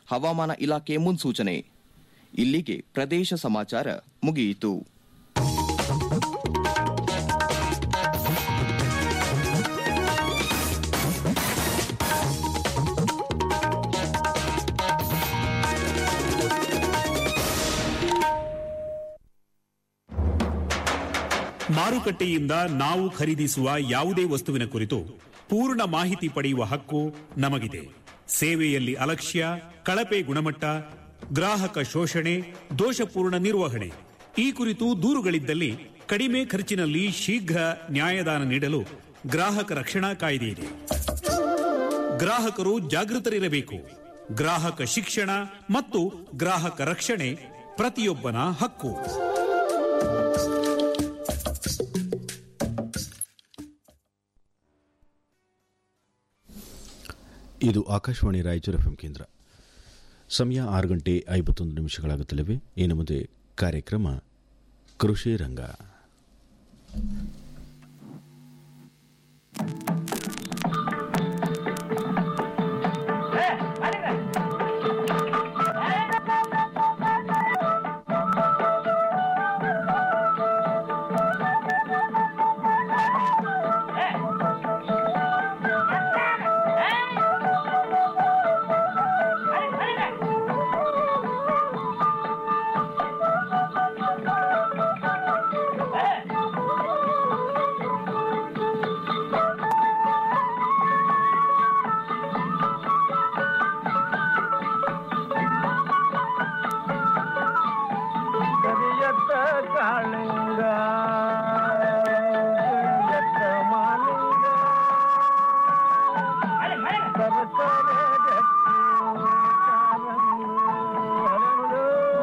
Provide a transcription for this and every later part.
ಹವಾಮಾನ ಇಲಾಖೆ ಮುನ್ಸೂಚನೆ ಇಲ್ಲಿಗೆ ಪ್ರದೇಶ ಸಮಾಚಾರ ಮುಗಿಯಿತು ಮಾರುಕಟ್ಟೆಯಿಂದ ನಾವು ಖರೀದಿಸುವ ಯಾವುದೇ ವಸ್ತುವಿನ ಕುರಿತು ಪೂರ್ಣ ಮಾಹಿತಿ ಪಡೆಯುವ ಹಕ್ಕು ನಮಗಿದೆ ಸೇವೆಯಲ್ಲಿ ಅಲಕ್ಷ್ಯ ಕಳಪೆ ಗುಣಮಟ್ಟ ಗ್ರಾಹಕ ಶೋಷಣೆ ದೋಷಪೂರ್ಣ ನಿರ್ವಹಣೆ ಈ ಕುರಿತು ದೂರುಗಳಿದ್ದಲ್ಲಿ ಕಡಿಮೆ ಖರ್ಚಿನಲ್ಲಿ ಶೀಘ್ರ ನ್ಯಾಯದಾನ ನೀಡಲು ಗ್ರಾಹಕ ರಕ್ಷಣಾ ಕಾಯ್ದೆ ಇದೆ ಗ್ರಾಹಕರು ಜಾಗೃತರಿರಬೇಕು ಗ್ರಾಹಕ ಶಿಕ್ಷಣ ಮತ್ತು ಗ್ರಾಹಕ ರಕ್ಷಣೆ ಪ್ರತಿಯೊಬ್ಬನ ಹಕ್ಕು ಇದು ಆಕಾಶವಾಣಿ ರಾಯಚೂರು ಎಫ್ಎಂ ಕೇಂದ್ರ ಸಮಯ ಆರು ಗಂಟೆ ಐವತ್ತೊಂದು ನಿಮಿಷಗಳಾಗುತ್ತಲಿವೆ ಇನ್ನು ಮುಂದೆ ಕಾರ್ಯಕ್ರಮ ಕೃಷಿ ರಂಗ ಕರಿಯತ್ತ ಕಾಳಿಂಗ ಕರಿಯತ್ತ ಮಾಲಿಂಗ ಸರಸರ ಗಟ್ಟಿ ಕಾಲಂದು ಹರಳು.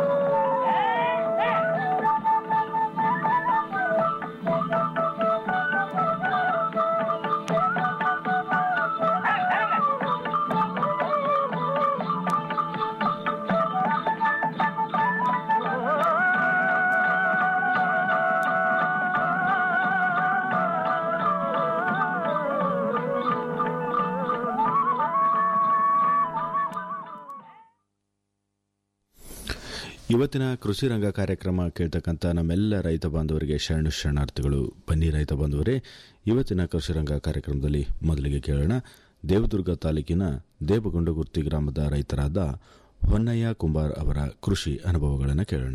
ಇವತ್ತಿನ ಕೃಷಿ ರಂಗ ಕಾರ್ಯಕ್ರಮ ಕೇಳ್ತಕ್ಕಂಥ ನಮ್ಮೆಲ್ಲ ರೈತ ಬಾಂಧವರಿಗೆ ಶರಣು ಶರಣಾರ್ಥಿಗಳು ಬನ್ನಿ ರೈತ ಬಾಂಧವರೇ ಇವತ್ತಿನ ಕೃಷಿ ರಂಗ ಕಾರ್ಯಕ್ರಮದಲ್ಲಿ ಮೊದಲಿಗೆ ಕೇಳೋಣ ದೇವದುರ್ಗ ತಾಲೂಕಿನ ದೇವಗೊಂಡಗುರ್ತಿ ಗ್ರಾಮದ ರೈತರಾದ ಹೊನ್ನಯ್ಯ ಕುಂಬಾರ್ ಅವರ ಕೃಷಿ ಅನುಭವಗಳನ್ನು ಕೇಳೋಣ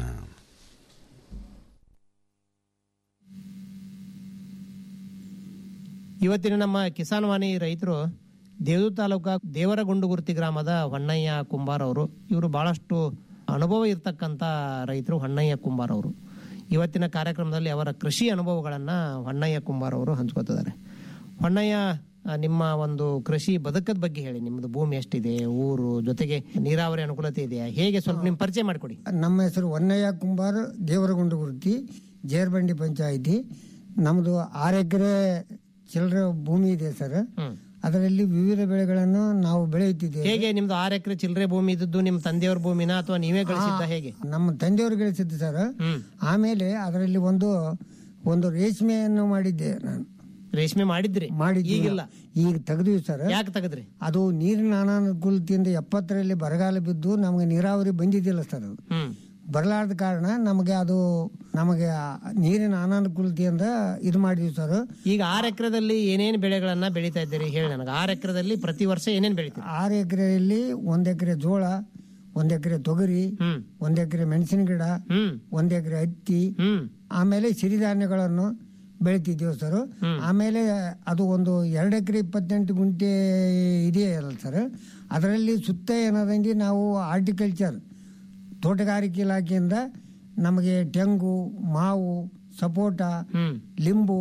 ಇವತ್ತಿನ ನಮ್ಮ ಕಿಸಾನ್ ವಾಣಿ ರೈತರು ದೇವದು ತಾಲೂಕಾ ದೇವರಗುಂಡುಗುರ್ತಿ ಗ್ರಾಮದ ಹೊನ್ನಯ್ಯ ಕುಂಬಾರ್ ಅವರು ಇವರು ಬಹಳಷ್ಟು ಅನುಭವ ಇರತಕ್ಕಂಥ ರೈತರು ಹೊನ್ನಯ್ಯ ಕುಂಬಾರ್ ಅವರು ಇವತ್ತಿನ ಕಾರ್ಯಕ್ರಮದಲ್ಲಿ ಅವರ ಕೃಷಿ ಅನುಭವಗಳನ್ನು ಹೊನ್ನಯ್ಯ ಕುಂಬಾರ್ ಅವರು ಹಂಚ್ಕೋತಿದ್ದಾರೆ ಹೊನ್ನಯ್ಯ ಆ, ನಿಮ್ಮ ಒಂದು ಕೃಷಿ ಬದುಕದ ಬಗ್ಗೆ ಹೇಳಿ ನಿಮ್ಮದು ಭೂಮಿ ಎಷ್ಟಿದೆ ಊರು ಜೊತೆಗೆ ನೀರಾವರಿ ಅನುಕೂಲತೆ ಇದೆಯಾ ಹೇಗೆ ಸ್ವಲ್ಪ ನಿಮ್ಮ ಪರಿಚಯ ಮಾಡಿಕೊಡಿ ನಮ್ಮ ಹೆಸರು ಹೊನ್ನಯ್ಯ ಕುಂಬಾರ್ ದೇವರಗುಂಡು ಗುರುತಿ ಜೇರ್ಬಂಡಿ ಪಂಚಾಯಿತಿ ನಮ್ಮದು ಆರು ಎಕರೆ ಚಿಲ್ಲರೆ ಭೂಮಿ ಇದೆ ಸರ್ ಅದರಲ್ಲಿ ವಿವಿಧ ಬೆಳೆಗಳನ್ನು ನಾವು ಬೆಳೆಯುತ್ತಿದ್ದೇವೆ ಹೇಗೆ ನಿಮ್ದು ಆರು ಎಕರೆ ಚಿಲ್ಲರೆ ಭೂಮಿ ಇದ್ದದ್ದು ನಿಮ್ಮ ತಂದೆಯವ್ರ ಭೂಮಿನ ಅಥವಾ ನೀವೇ ಗಳಿಸಿದ್ದ ಹೇಗೆ ನಮ್ಮ ತಂದೆಯವರು ಗಳಿಸಿದ್ದು ಸರ್ ಆಮೇಲೆ ಅದರಲ್ಲಿ ಒಂದು ಒಂದು ರೇಷ್ಮೆಯನ್ನು ಮಾಡಿದ್ದೆ ನಾನು ರೇಷ್ಮೆ ಮಾಡಿದ್ರಿ ಮಾಡಿದ್ವಿ ಈಗಿಲ್ಲ ಈಗ ತೆಗೆದ್ವಿ ಸರ್ ಯಾಕೆ ತೆಗೆದ್ರಿ ಅದು ನೀರಿನ ಅನಾನುಕೂಲತೆಯಿಂದ ಎಪ್ಪತ್ತರಲ್ಲಿ ಬರಗಾಲ ಬಿದ್ದು ನಮಗೆ ನೀರಾವರಿ ಬಂದಿದ್ದಿಲ್ಲ ಸರ್ ಅದು ಹ್ಮ್ ಬರಲಾರದ ಕಾರಣ ನಮಗೆ ಅದು ನಮಗೆ ಆ ನೀರಿನ ಅನಾನುಕೂಲತೆಯಿಂದ ಇದು ಮಾಡಿದ್ವಿ ಸರ್ ಈಗ ಆರ್ ಎಕರೆದಲ್ಲಿ ಏನೇನ್ ಬೆಳೆಗಳನ್ನ ಬೆಳೀತಾ ಇದ್ದೀರಿ ಹೇಳಿ ನನಗೆ ಆರ್ ಎಕರೆದಲ್ಲಿ ಪ್ರತಿ ವರ್ಷ ಏನೇನ್ ಬೆಳಿತೀರಿ ಆರು ಎಕರೆಯಲ್ಲಿ ಒಂದ್ ಎಕರೆ ಜೋಳ ಒಂದ್ ಎಕರೆ ತೊಗರಿ ಹ್ಮ್ ಒಂದ್ ಎಕರೆ ಮೆಣಸಿನ ಗಿಡ ಹ್ಮ್ ಒಂದ್ ಎಕರೆ ಹತ್ತಿ ಹ್ಮ್ ಆಮೇಲೆ ಸಿರಿಧಾನ್ಯಗಳನ್ನು ಬೆಳಿತಿದ್ದೇವೆ ಸರ್ ಆಮೇಲೆ ಅದು ಒಂದು ಎರಡು ಎಕರೆ ಇಪ್ಪತ್ತೆಂಟು ಗುಂಟೆ ಇದೆಯಲ್ಲ ಸರ್ ಅದರಲ್ಲಿ ಸುತ್ತ ಏನದಂಗೆ ನಾವು ಆರ್ಟಿಕಲ್ಚರ್ ತೋಟಗಾರಿಕೆ ಇಲಾಖೆಯಿಂದ ನಮಗೆ ತೆಂಗು ಮಾವು ಸಪೋಟ ಹ್ಮ್ ಲಿಂಬು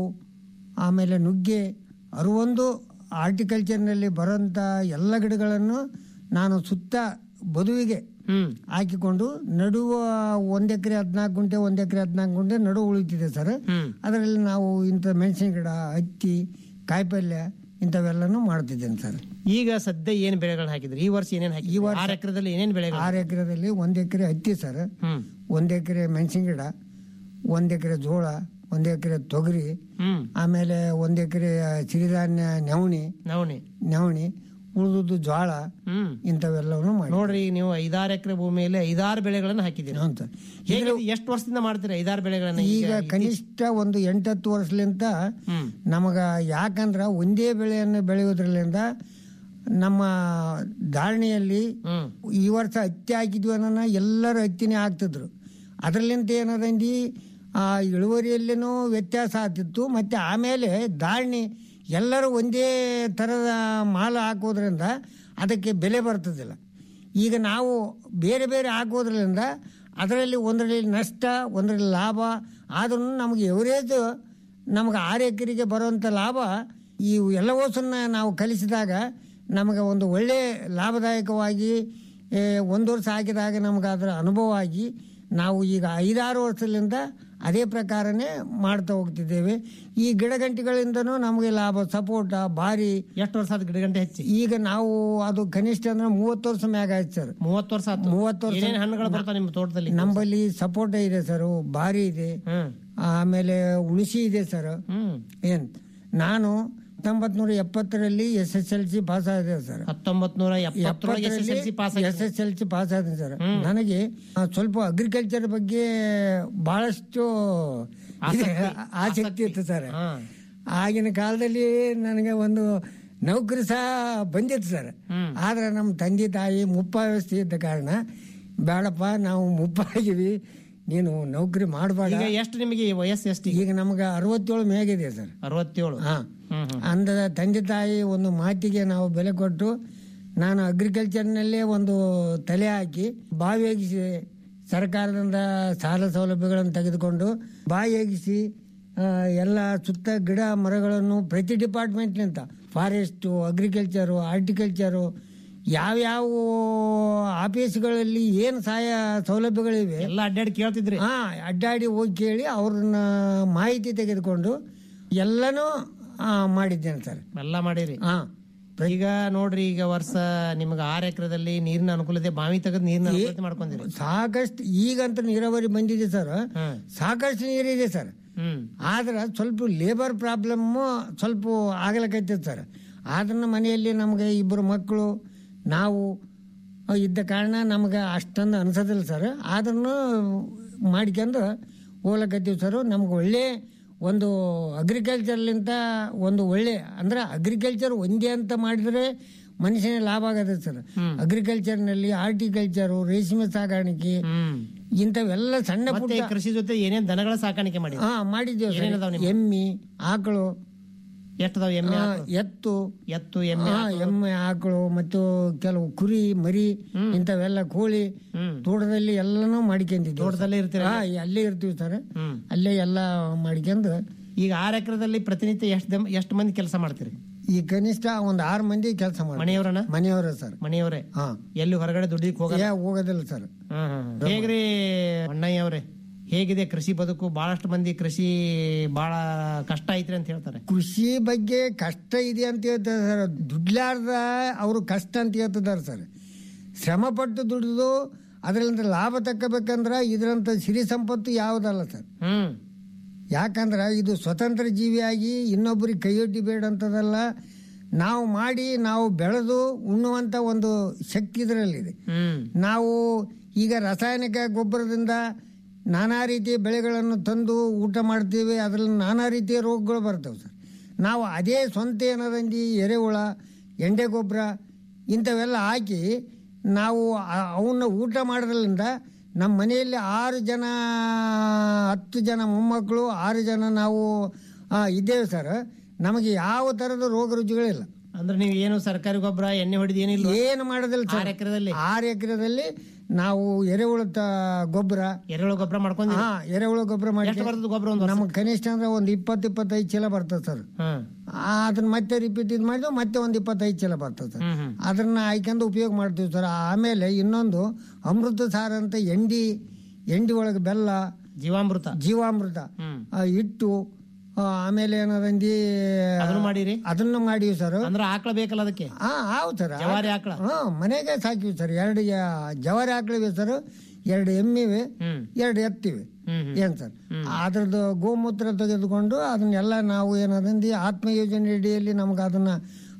ಆಮೇಲೆ ನುಗ್ಗೆ ಅರುವೊಂದು ಆರ್ಟಿಕಲ್ಚರ್ನಲ್ಲಿ ಬರೋಂಥ ಎಲ್ಲ ಗಿಡಗಳನ್ನು ನಾನು ಸುತ್ತ ಬದುವಿಗೆ ಹ್ಮ್ ಹಾಕಿಕೊಂಡು ನಡುವ ಒಂದ್ ಎಕರೆ ಹದಿನಾಲ್ಕು ಗುಂಟೆ ಒಂದ್ ಎಕರೆ ಹದಿನಾಲ್ಕು ಗುಂಟೆ ನಡುವು ಉಳಿತಿದೆ ಸರ್ ಹ್ಮ್ ಅದರಲ್ಲಿ ನಾವು ಇಂಥ ಮೆಣಸಿನ ಗಿಡ ಹತ್ತಿ ಕಾಯಿಪಲ್ಯ ಇಂಥವೆಲ್ಲನೂ ಮಾಡ್ತಿದ್ದೇನೆ ಸರ್ ಈಗ ಸದ್ಯ ಏನ್ ಬೆಳೆಗಳನ್ನ ಹಾಕಿದ್ರಿ ಈ ವರ್ಷ ಏನೇನ್ ಹಾಕಿ ಆರ್ ಎಕರೆದಲ್ಲಿ ಏನೇನ್ ಬೆಳೆಗಳು ಆರು ಎಕರೆದಲ್ಲಿ ಒಂದ್ ಎಕರೆ ಹತ್ತಿ ಸರ್ ಹ್ಮ್ ಒಂದ್ ಎಕರೆ ಮೆಣಸಿನ ಗಿಡ ಒಂದ್ ಎಕರೆ ಜೋಳ ಒಂದ್ ಎಕರೆ ತೊಗರಿ ಹ್ಮ್ ಆಮೇಲೆ ಒಂದ್ ಎಕರೆ ಸಿರಿಧಾನ್ಯ ನವಣಿ ನವಣಿ ನವಣಿ ಉಳಿದುದು ಜೋಳ ಹ್ಮ್ ಇಂಥವೆಲ್ಲವನ್ನು ಮಾಡಿ ನೋಡ್ರಿ ಈಗ ನೀವು ಐದಾರು ಎಕರೆ ಭೂಮಿಯಲ್ಲಿ ಐದಾರು ಬೆಳೆಗಳನ್ನ ಹಾಕಿದ್ದೀರಿ ಅಂತ ಹೇಗೆ ಎಷ್ಟು ವರ್ಷದಿಂದ ಮಾಡ್ತೀರಿ ಐದಾರು ಬೆಳೆಗಳನ್ನ ಈಗ ಕನಿಷ್ಠ ಒಂದು ಎಂಟತ್ತು ವರ್ಷಲಿಂತ ಹ್ಮ್ ನಮಗ ಯಾಕಂದ್ರ ಒಂದೇ ಬೆಳೆಯನ್ನು ಬೆಳೆಯೋದ್ರಲ್ಲಿಂದ ನಮ್ಮ ಧಾರಣೆಯಲ್ಲಿ ಹ್ಮ್ ಈ ವರ್ಷ ಹತ್ತಿ ಹಾಕಿದ್ವಿ ಅನ್ನೋನ ಎಲ್ಲರೂ ಹತ್ತಿನೇ ಹಾಕ್ತಿದ್ರು ಅದರಲ್ಲಿಂದ ಏನದಂದಿ ಆ ಇಳುವರಿಯಲ್ಲೇನೂ ವ್ಯತ್ಯಾಸ ಆಗ್ತಿತ್ತು ಮತ್ತೆ ಆಮೇಲೆ ಧಾರಣೆ ಎಲ್ಲರೂ ಒಂದೇ ಥರದ ಮಾಲು ಹಾಕೋದ್ರಿಂದ ಅದಕ್ಕೆ ಬೆಲೆ ಬರ್ತದಿಲ್ಲ ಈಗ ನಾವು ಬೇರೆ ಬೇರೆ ಹಾಕೋದ್ರಿಂದ ಅದರಲ್ಲಿ ಒಂದರಲ್ಲಿ ನಷ್ಟ ಒಂದರಲ್ಲಿ ಲಾಭ ಆದ್ರೂ ನಮಗೆ ಎವರೇಜ್ ನಮಗೆ ಆರು ಎಕರೆಗೆ ಬರುವಂಥ ಲಾಭ ಈ ಎಲ್ಲವಸನ್ನ ನಾವು ಕಲಿಸಿದಾಗ ನಮಗೆ ಒಂದು ಒಳ್ಳೆ ಲಾಭದಾಯಕವಾಗಿ ಏ, ಒಂದು ವರ್ಷ ಹಾಕಿದಾಗ ನಮಗೆ ಅದರ ಅನುಭವ ಆಗಿ ನಾವು ಈಗ ಐದಾರು ವರ್ಷದಿಂದ ಅದೇ ಪ್ರಕಾರನೇ ಮಾಡ್ತಾ ಹೋಗ್ತಿದ್ದೇವೆ ಈ ಗಿಡಗಂಟಿಗಳಿಂದನೂ ನಮಗೆ ಲಾಭ ಸಪೋಟ ಭಾರಿ ಎಷ್ಟು ವರ್ಷ ಆದ ಗಿಡಗಂಟೆ ಹೆಚ್ಚಿ ಈಗ ನಾವು ಅದು ಕನಿಷ್ಠ ಅಂದ್ರೆ ಮೂವತ್ತು ವರ್ಷ ಮ್ಯಾಗ ಆಯ್ತು ಸರ್ ಮೂವತ್ತು ವರ್ಷ ಆತು ಮೂವತ್ತು ವರ್ಷ ಏನೇನ್ ಹಣ್ಣುಗಳು ಬರ್ತಾವ ನಿಮ್ಮ ತೋಟದಲ್ಲಿ ನಮ್ಮಲ್ಲಿ ಸಪೋಟ ಇದೆ ಸರ್ ಭಾರಿ ಇದೆ ಹ್ಮ್ ಆಮೇಲೆ ಉಳಿಸಿ ಇದೆ ಸರ್ ಹ್ಮ್ ಏನ್ ನಾನು ಹತ್ತೊಂಬತ್ ನೂರ ಎಪ್ಪತ್ತರಲ್ಲಿ S S L C pass ಆಗಿದೆ ಸರ್ ಹತ್ತೊಂಬತ್ ನೂರ ಎಪ್ಪತ್ತರೊಳಗೆ S S L C pass S S L C pass ಆಗಿದೆ ಸರ್ ನನಗೆ ಆ, ಸ್ವಲ್ಪ ಅಗ್ರಿಕಲ್ಚರ್ ಬಗ್ಗೆ ಬಹಳಷ್ಟು ಇದೆ, ಆಸಕ್ತಿ ಇತ್ತು ಸರ್ ಹಾ ಆಗಿನ ಕಾಲದಲ್ಲಿ ನನಗೆ ಒಂದು ನೌಕರಿ ಸಹ ಬಂದಿತ್ತು ಸರ್ ಆದ್ರೆ ನಮ್ಮ ತಂದೆ ತಾಯಿ ಮುಪ್ಪ ವ್ಯವಸ್ಥೆ ಇದ್ದ ಕಾರಣ ಬೇಡಪ್ಪ ನಾವು ಮುಪ್ಪಾಗಿವಿ ನೀನು ನೌಕರಿ ಮಾಡಬೇಡ ಈಗ ಎಷ್ಟು ನಿಮಗೆ ವಯಸ್ಸು ಎಷ್ಟು ಈಗ ಈಗ ನಮ್ಗೆ ಅರವತ್ತೇಳು ಮೇಗಿದೆ ಸರ್ ಅರವತ್ತೇಳು ಹಾ ಹ್ಮ್ ಹ್ಮ್ ಅಂದ ತಂದೆ ತಾಯಿ ಒಂದು ಮಾತಿಗೆ ನಾವು ಬೆಲೆ ಕೊಟ್ಟು ನಾನು ಅಗ್ರಿಕಲ್ಚರ್ನಲ್ಲೇ ಒಂದು ತಲೆ ಹಾಕಿ ಬಾವಿಯಾಗಿಸಿ ಸರ್ಕಾರದಿಂದ ಸಾಲ ಸೌಲಭ್ಯಗಳನ್ನು ತೆಗೆದುಕೊಂಡು ಬಾವಿಯಾಗಿಸಿ ಆ, ಎಲ್ಲ ಸುತ್ತ ಗಿಡ ಮರಗಳನ್ನು ಪ್ರತಿ ಡಿಪಾರ್ಟ್ಮೆಂಟ್ನಿಂದ ಫಾರೆಸ್ಟು ಅಗ್ರಿಕಲ್ಚರು ಹಾರ್ಟಿಕಲ್ಚರು ಯಾವ್ಯಾವ ಆಫೀಸ್ಗಳಲ್ಲಿ ಏನು ಸಹಾಯ ಸೌಲಭ್ಯಗಳಿವೆ ಎಲ್ಲ ಅಡ್ಡಾಡಿ ಕೇಳ್ತಿದ್ರಿ ಹಾ ಅಡ್ಡಾಡಿ ಹೋಗಿ ಕೇಳಿ ಅವ್ರನ್ನ ಮಾಹಿತಿ ತೆಗೆದುಕೊಂಡು ಎಲ್ಲನೂ ಆ, ಮಾಡಿದ್ದೇನೆ ಸರ್ ಎಲ್ಲ ಮಾಡಿರಿ ಹಾ ಈಗ ನೋಡ್ರಿ ಈಗ ವರ್ಷ ನಿಮ್ಗೆ ಆರ್ ಎಕರೆದಲ್ಲಿ ನೀರಿನ ಅನುಕೂಲತೆ ಬಾವಿ ತೆಗೆದು ನೀರಿನ ಅನುಕೂಲತೆ ಮಾಡ್ಕೊಂಡಿರಿ ಸಾಕಷ್ಟು ಈಗಂತೂ ನೀರಾವರಿ ಬಂದಿದೆ ಸರ್ ಹ್ಮ್ ಸಾಕಷ್ಟು ನೀರಿದೆ ಸರ್ ಹ್ಮ್ ಆದ್ರೆ ಸ್ವಲ್ಪ ಲೇಬರ್ ಪ್ರಾಬ್ಲಮ್ಮು ಸ್ವಲ್ಪ ಆಗ್ಲಕೈತದೆ ಸರ್ ಆದ್ರೂ ಮನೆಯಲ್ಲಿ ನಮಗೆ ಇಬ್ಬರು ಮಕ್ಕಳು ನಾವು ಇದ್ದ ಕಾರಣ ನಮ್ಗೆ ಅಷ್ಟೊಂದು ಅನ್ಸೋದಿಲ್ಲ ಸರ್ ಆದ್ರೂ ಮಾಡ್ಕೊಂಡು ಹೋಗ್ಲಕತ್ತೀವಿ ಸರ್ ನಮ್ಗೆ ಒಳ್ಳೆ ಒಂದು ಅಗ್ರಿಕಲ್ಚರ್ಲಿಂತ ಒಂದು ಒಳ್ಳೆ ಅಂದ್ರೆ ಅಗ್ರಿಕಲ್ಚರ್ ಒಂದೇ ಅಂತ ಮಾಡಿದ್ರೆ ಮನುಷ್ಯನೇ ಲಾಭ ಆಗತ್ತೆ ಸರ್ ಅಗ್ರಿಕಲ್ಚರ್ನಲ್ಲಿ ಹಾರ್ಟಿಕಲ್ಚರು ರೇಷ್ಮೆ ಸಾಗಾಣಿಕೆ ಹ್ಮ್ ಇಂಥವೆಲ್ಲ ಸಣ್ಣ ಪುಟ್ಟ ಮತ್ತೆ ಕೃಷಿ ಜೊತೆ ಏನೇನ್ ದನಗಳ ಸಾಕಾಣಿಕೆ ಮಾಡಿ ಹಾ ಮಾಡಿದ್ದೇವೆ ಸರ್. ಏನೇನದಾವ್ ನಿಮ್ಮವು? ಎಮ್ಮಿ ಆಕಳು ಎಷ್ಟದಾವ ಎಮ್ಮೆ ಆ, ಆಕಳು? ಎತ್ತು ಎತ್ತು ಎಮ್ಮೆ ಆ, ಎಮ್ಮೆ ಆಕಳು ಮತ್ತು ಕೆಲವು ಕುರಿ ಮರಿ ಇಂಥವೆಲ್ಲ ಕೋಳಿ ಹ್ಮ್ ತೋಟದಲ್ಲಿ ಎಲ್ಲನೂ ಮಾಡ್ಕೊಂಡಿದ್ದೀವಿ ತೋಟದಲ್ಲೇ ಇರ್ತೀರ ಹಾ ಅಲ್ಲೇ ಇರ್ತೀವಿ ಸರ್ ಹ್ಮ್ ಅಲ್ಲೇ ಎಲ್ಲ ಮಾಡ್ಕೊಂಡು ಈಗ ಆರ್ ಎಕರೆದಲ್ಲಿ ಪ್ರತಿನಿತ್ಯ ಎಷ್ಟು ಎಷ್ಟು ಮಂದಿ ಕೆಲಸ ಮಾಡ್ತೀರಿ ಈ ಕನಿಷ್ಠ ಒಂದ್ ಆರು ಮಂದಿ ಕೆಲಸ ಮಾಡಿ ಮನೆಯವರನ್ನ ಮನೆಯವರ ಸರ್ ಮನೆಯವರೇ ಹಾ ಎಲ್ಲಿ ಹೊರಗಡೆ ದುಡ್ಡಿಕ್ ಹೋಗ ಏ ಹೋಗೋದಿಲ್ಲ ಸರ್ ಹೇಗ್ರಿ ಅಣ್ಣಯ್ಯ ಅವ್ರೆ ಹೇಗಿದೆ ಕೃಷಿ ಬದುಕು ಬಹಳಷ್ಟು ಮಂದಿ ಕೃಷಿ ಬಹಳ ಕಷ್ಟ ಐತ್ರಿ ಅಂತ ಹೇಳ್ತಾರೆ ಕೃಷಿ ಬಗ್ಗೆ ಕಷ್ಟ ಇದೆ ಅಂತ ಹೇಳ್ತಾರೆ ಸರ್ ದುಡ್ಲಾರ್ದ ಅವರು ಕಷ್ಟ ಅಂತ ಹೇಳ್ತಿದ್ದಾರೆ ಸರ್ ಶ್ರಮ ಪಟ್ಟು ದುಡಿದು ಅದರಿಂದ ಲಾಭ ತಕ್ಕಬೇಕಂದ್ರೆ ಇದರಂತ ಸಿರಿ ಸಂಪತ್ತು ಯಾವುದಲ್ಲ ಸರ್ ಹ್ಮ್ ಯಾಕಂದ್ರೆ ಇದು ಸ್ವತಂತ್ರ ಜೀವಿಯಾಗಿ ಇನ್ನೊಬ್ಬರಿಗೆ ಕೈಯೊಡ್ಡಿ ಬೇಡ ಅಂತದಲ್ಲ ನಾವು ಮಾಡಿ ನಾವು ಬೆಳೆದು ಉಣ್ಣುವಂಥ ಒಂದು ಶಕ್ತಿ ಇದರಲ್ಲಿದೆ ಹ್ಮ್ ನಾವು ಈಗ ರಾಸಾಯನಿಕ ಗೊಬ್ಬರದಿಂದ ನಾನಾ ರೀತಿಯ ಬೆಳೆಗಳನ್ನು ತಂದು ಊಟ ಮಾಡ್ತೀವಿ ಅದರಲ್ಲಿ ನಾನಾ ರೀತಿಯ ರೋಗಗಳು ಬರ್ತವೆ ಸರ್ ನಾವು ಅದೇ ಸ್ವಂತ ಏನದಂದಿ ಎರೆಹುಳ ಎಂಡೆ ಗೊಬ್ಬರ ಇಂಥವೆಲ್ಲ ಹಾಕಿ ನಾವು ಆ- ಅವನ್ನ ಊಟ ಮಾಡೋದ್ರಿಂದ ನಮ್ಮ ಮನೆಯಲ್ಲಿ ಆರು ಜನ ಹತ್ತು ಜನ ಮೊಮ್ಮಕ್ಕಳು ಆರು ಜನ ನಾವು ಆ, ಇದ್ದೇವೆ ಸರ್ ನಮಗೆ ಯಾವ ಥರದ ರೋಗ ರುಜಿಗಳಿಲ್ಲ ಅಂದ್ರೆ ನೀವು ಏನು ಸರ್ಕಾರಿ ಗೊಬ್ಬರ ಎಣ್ಣೆ ಹೊಡೆದು ಏನಿಲ್ಲ ಏನು ಮಾಡೋದಿಲ್ಲ ಆರ್ ಸರ್ ಎಕರೆದಲ್ಲಿ ಆರು ಎಕರೆದಲ್ಲಿ ನಾವು ಎರೆಹುಳ ತ- ಗೊಬ್ಬರ ಎರೆಹುಳ ಗೊಬ್ಬರ ಮಾಡ್ಕೊಂಡಿ ಹಾ ಎರೆಹುಳ ಗೊಬ್ಬರ ಮಾಡಿ ಎಷ್ಟು ಬರ್ತದೆ ಗೊಬ್ಬರ ಒಂದು ನಮಗೆ ಕನಿಷ್ಠ ಅಂದ್ರೆ ಒಂದು ಇಪ್ಪತ್ತು ಇಪ್ಪತ್ತೈದು ಚೀಲ ಬರ್ತದೆ ಸರ್ ಹ್ಮ್ ಆ, ಅದನ್ನ ಮತ್ತೆ ರಿಪೀಟ್ ಇದು ಮಾಡಿದ್ರೆ ಮತ್ತೆ ಒಂದು ಇಪ್ಪತ್ತೈದು ಚೀಲ ಬರ್ತದೆ ಸರ್ ಹ್ಮ್ ಹ್ಮ್ ಅದನ್ನ ಆಯ್ಕೊಂಡು ಉಪಯೋಗ ಮಾಡ್ತೀವಿ ಸರ್ ಆಮೇಲೆ ಇನ್ನೊಂದು ಅಮೃತ ಸಾರ ಅಂತ ಎಂಡಿ ಎಂಡಿ ಒಳಗೆ ಬೆಲ್ಲ ಜೀವಾಮೃತ ಜೀವಾಮೃತ ಹ್ಮ್ ಆ, ಹಿಟ್ಟು ಆ, ಆಮೇಲೆ ಏನದಂದಿ ಅದನ್ನು ಮಾಡಿರಿ ಅದನ್ನು ಮಾಡಿವಿ ಸರ್ ಅಂದ್ರೆ ಆಕಳ ಬೇಕಲ್ಲ ಅದಕ್ಕೆ ಹಾ ಹೌದು ಸರ್ ಜವಾರಿ ಆಕಳ ಹಾ ಮನೆಗೆ ಸಾಕಿವಿ ಸರ್ ಎರಡು ಯ- ಜವಾರಿ ಹಾಕ್ಲಿವೆ ಸರ್ ಎರಡು ಎಮ್ಮಿವೆ ಹ್ಮ್ ಎರಡು ಎತ್ತಿವೆ ಹ್ಮ್ ಹ್ಮ್. ಏನ್ ಸರ್ ಅದ್ರದ್ದು ಗೋಮೂತ್ರ ತೆಗೆದುಕೊಂಡು ಅದನ್ನೆಲ್ಲ ನಾವು ಏನದಂದಿ ಆತ್ಮ ಯೋಜನೆ ಅಡಿಯಲ್ಲಿ ನಮ್ಗೆ ಅದನ್ನ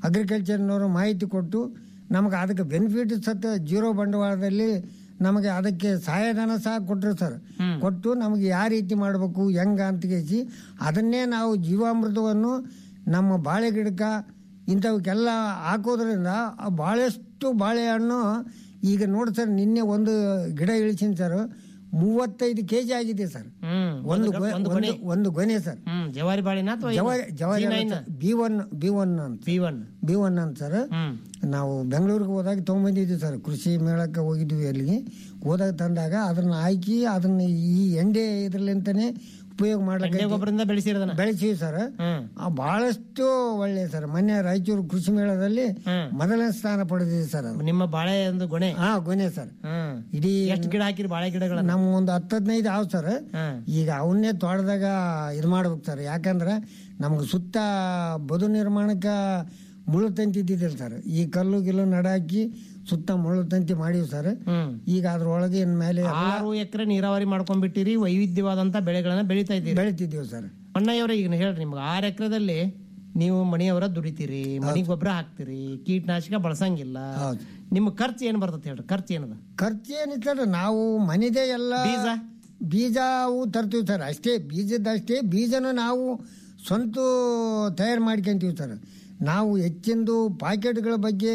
ಅಗ್ರಿಕಲ್ಚರ್ನವರು ಮಾಹಿತಿ ಕೊಟ್ಟು ನಮಗೆ ಅದಕ್ಕೆ ಬೆನಿಫಿಟ್ ಸತ ಜೀರೋ ಬಂಡವಾಳದಲ್ಲಿ ನಮಗೆ ಅದಕ್ಕೆ ಸಹಾಯಧನ ಸಹ ಕೊಟ್ಟರು ಸರ್ ಕೊಟ್ಟು ನಮಗೆ ಯಾವ ರೀತಿ ಮಾಡಬೇಕು ಹೆಂಗ ಅಂತ ಕೇಸಿ ಅದನ್ನೇ ನಾವು ಜೀವಾಮೃತವನ್ನು ನಮ್ಮ ಬಾಳೆ ಗಿಡಕ್ಕೆ ಇಂಥವಕ್ಕೆಲ್ಲ ಹಾಕೋದ್ರಿಂದ ಆ ಭಾಳಷ್ಟು ಬಾಳೆಹಣ್ಣು ಈಗ ನೋಡಿ ಸರ್ ನಿನ್ನೆ ಒಂದು ಗಿಡ ಇಳಿಸಿನ ಸರ್ ಮೂವತ್ತೈದು ಕೆ ಜಿ ಆಗಿದೆ ಸರ್ ಹ್ಮ್ ಒಂದು ಒಂದು ಗೊ- ಒಂದು ಒಂದು ಗೊನೆ ಒಂದು ಗೊನೆ ಸರ್ ಹ್ಮ್ ಜವಾರಿ ಬಾಳಿನ ಅಥವಾ ಜವಾರಿ ಜವಾರಿ ಬಿ ಒನ್ ಬಿ ಒನ್ ಅಂತ ಬಿ ಒನ್ ಬಿ ಒನ್ ಅಂತ ಸರ್ ಹ್ಮ್ ನಾವು ಬೆಂಗಳೂರಿಗೆ ಹೋದಾಗ ತೊಗೊಂಬಂದಿದ್ವಿ ಸರ್ ಕೃಷಿ ಮೇಳಕ್ಕೆ ಹೋಗಿದ್ವಿ ಅಲ್ಲಿಗೆ ಹೋದಾಗ ತಂದಾಗ ಅದನ್ನ ಹಾಕಿ ಅದನ್ನ ಈ ಎಂಡೆ ಇದ್ರಲ್ಲಿಂತಾನೆ ಉಪಯೋಗ ಎಣ್ಣೆ ಮಾಡ್ಲಿಕ್ಕೆ ಗೊಬ್ಬರದಿಂದ ಬೆಳೆಸಿರೋದನ್ನ ಬೆಳೆಸಿವಿ ಸರ್ ಹ್ಮ್ ಆ, ಬಹಳಷ್ಟು ಒಳ್ಳೆ ಸರ್ ಮೊನ್ನೆ ರಾಯಚೂರು ಕೃಷಿ ಮೇಳದಲ್ಲಿ ಹ್ಮ್. ಮೊದಲನೇ ಸ್ಥಾನ ಪಡೆದಿದೆ ಸರ್ ಅದು ನಿಮ್ಮ ಬಾಳೆ ಒಂದು ಗೊನೆ ಹಾ ಗೊನೆ ಸರ್ ಹ್ಮ್ ಇಡೀ ಎಷ್ಟು ಗಿಡ ಹಾಕಿರಿ ಬಾಳೆ ಗಿಡಗಳನ್ನ ನಮ್ಮ ಒಂದು ಹತ್ತು ಹದಿನೈದು ಆವ್ ಸರ್ ಹ್ಮ್ ಈಗ ಅವನ್ನೇ ತೋಟದಾಗ ಇದು ಮಾಡ್ಬೇಕು ಸರ್ ಯಾಕಂದ್ರೆ ನಮ್ಗೆ ಸುತ್ತ ಬದು ನಿರ್ಮಾಣಕ್ಕೆ ಮುಳ್ಳು ತಂತಿ ಇದ್ದಿದ್ದಿಲ್ಲ ಸರ್ ಈ ಕಲ್ಲು ಗಿಲ್ಲು ನಡಾಕಿ ಸುತ್ತ ಮುಳ್ಳು ತಂತಿ ಮಾಡಿವಿ ಸರ್ ಹ್ಮ್ ಈಗ ಅದ್ರೊಳಗೆ ಇನ್ ಮೇಲೆ ಆರು ಎಕರೆ ನೀರಾವರಿ ಮಾಡ್ಕೊಂಡ್ಬಿಟ್ಟಿರಿ ವೈವಿಧ್ಯವಾದಂತ ಬೆಳೆಗಳನ್ನ ಬೆಳಿತಾ ಇದ್ದೀರಿ ಬೆಳಿತಿದ್ದೀವಿ ಸರ್ ಅಣ್ಣಯ್ಯವರ ಈಗ ಹೇಳ್ರಿ ನಿಮ್ಗೆ ಆರು ಎಕರೆದಲ್ಲಿ ನೀವು ಮಣಿಯವರ ದುಡಿತೀರಿ ಮನಿ ಗೊಬ್ಬರ ಹಾಕ್ತಿರಿ ಕೀಟನಾಶಕ ಬಳಸಂಗಿಲ್ಲ ಹೌದು. ನಿಮ್ಮ ಖರ್ಚು ಏನ್ ಬರ್ತದೆ ಹೇಳ್ರಿ ಖರ್ಚು ಏನದ ಖರ್ಚು ಏನಿತ್ತು ನಾವು ಮನೆದೇ ಎಲ್ಲ ಬೀಜ? ಬೀಜ ಅವು ತರ್ತೀವಿ ಸರ್ ಅಷ್ಟೇ ಬೀಜದಷ್ಟೇ ಬೀಜನ ನಾವು ಸ್ವಂತ ತಯಾರು ಮಾಡ್ಕೊಂತೀವಿ ಸರ್ ನಾವು ಹೆಚ್ಚಿಂದು ಪಾಕೆಟ್ಗಳ ಬಗ್ಗೆ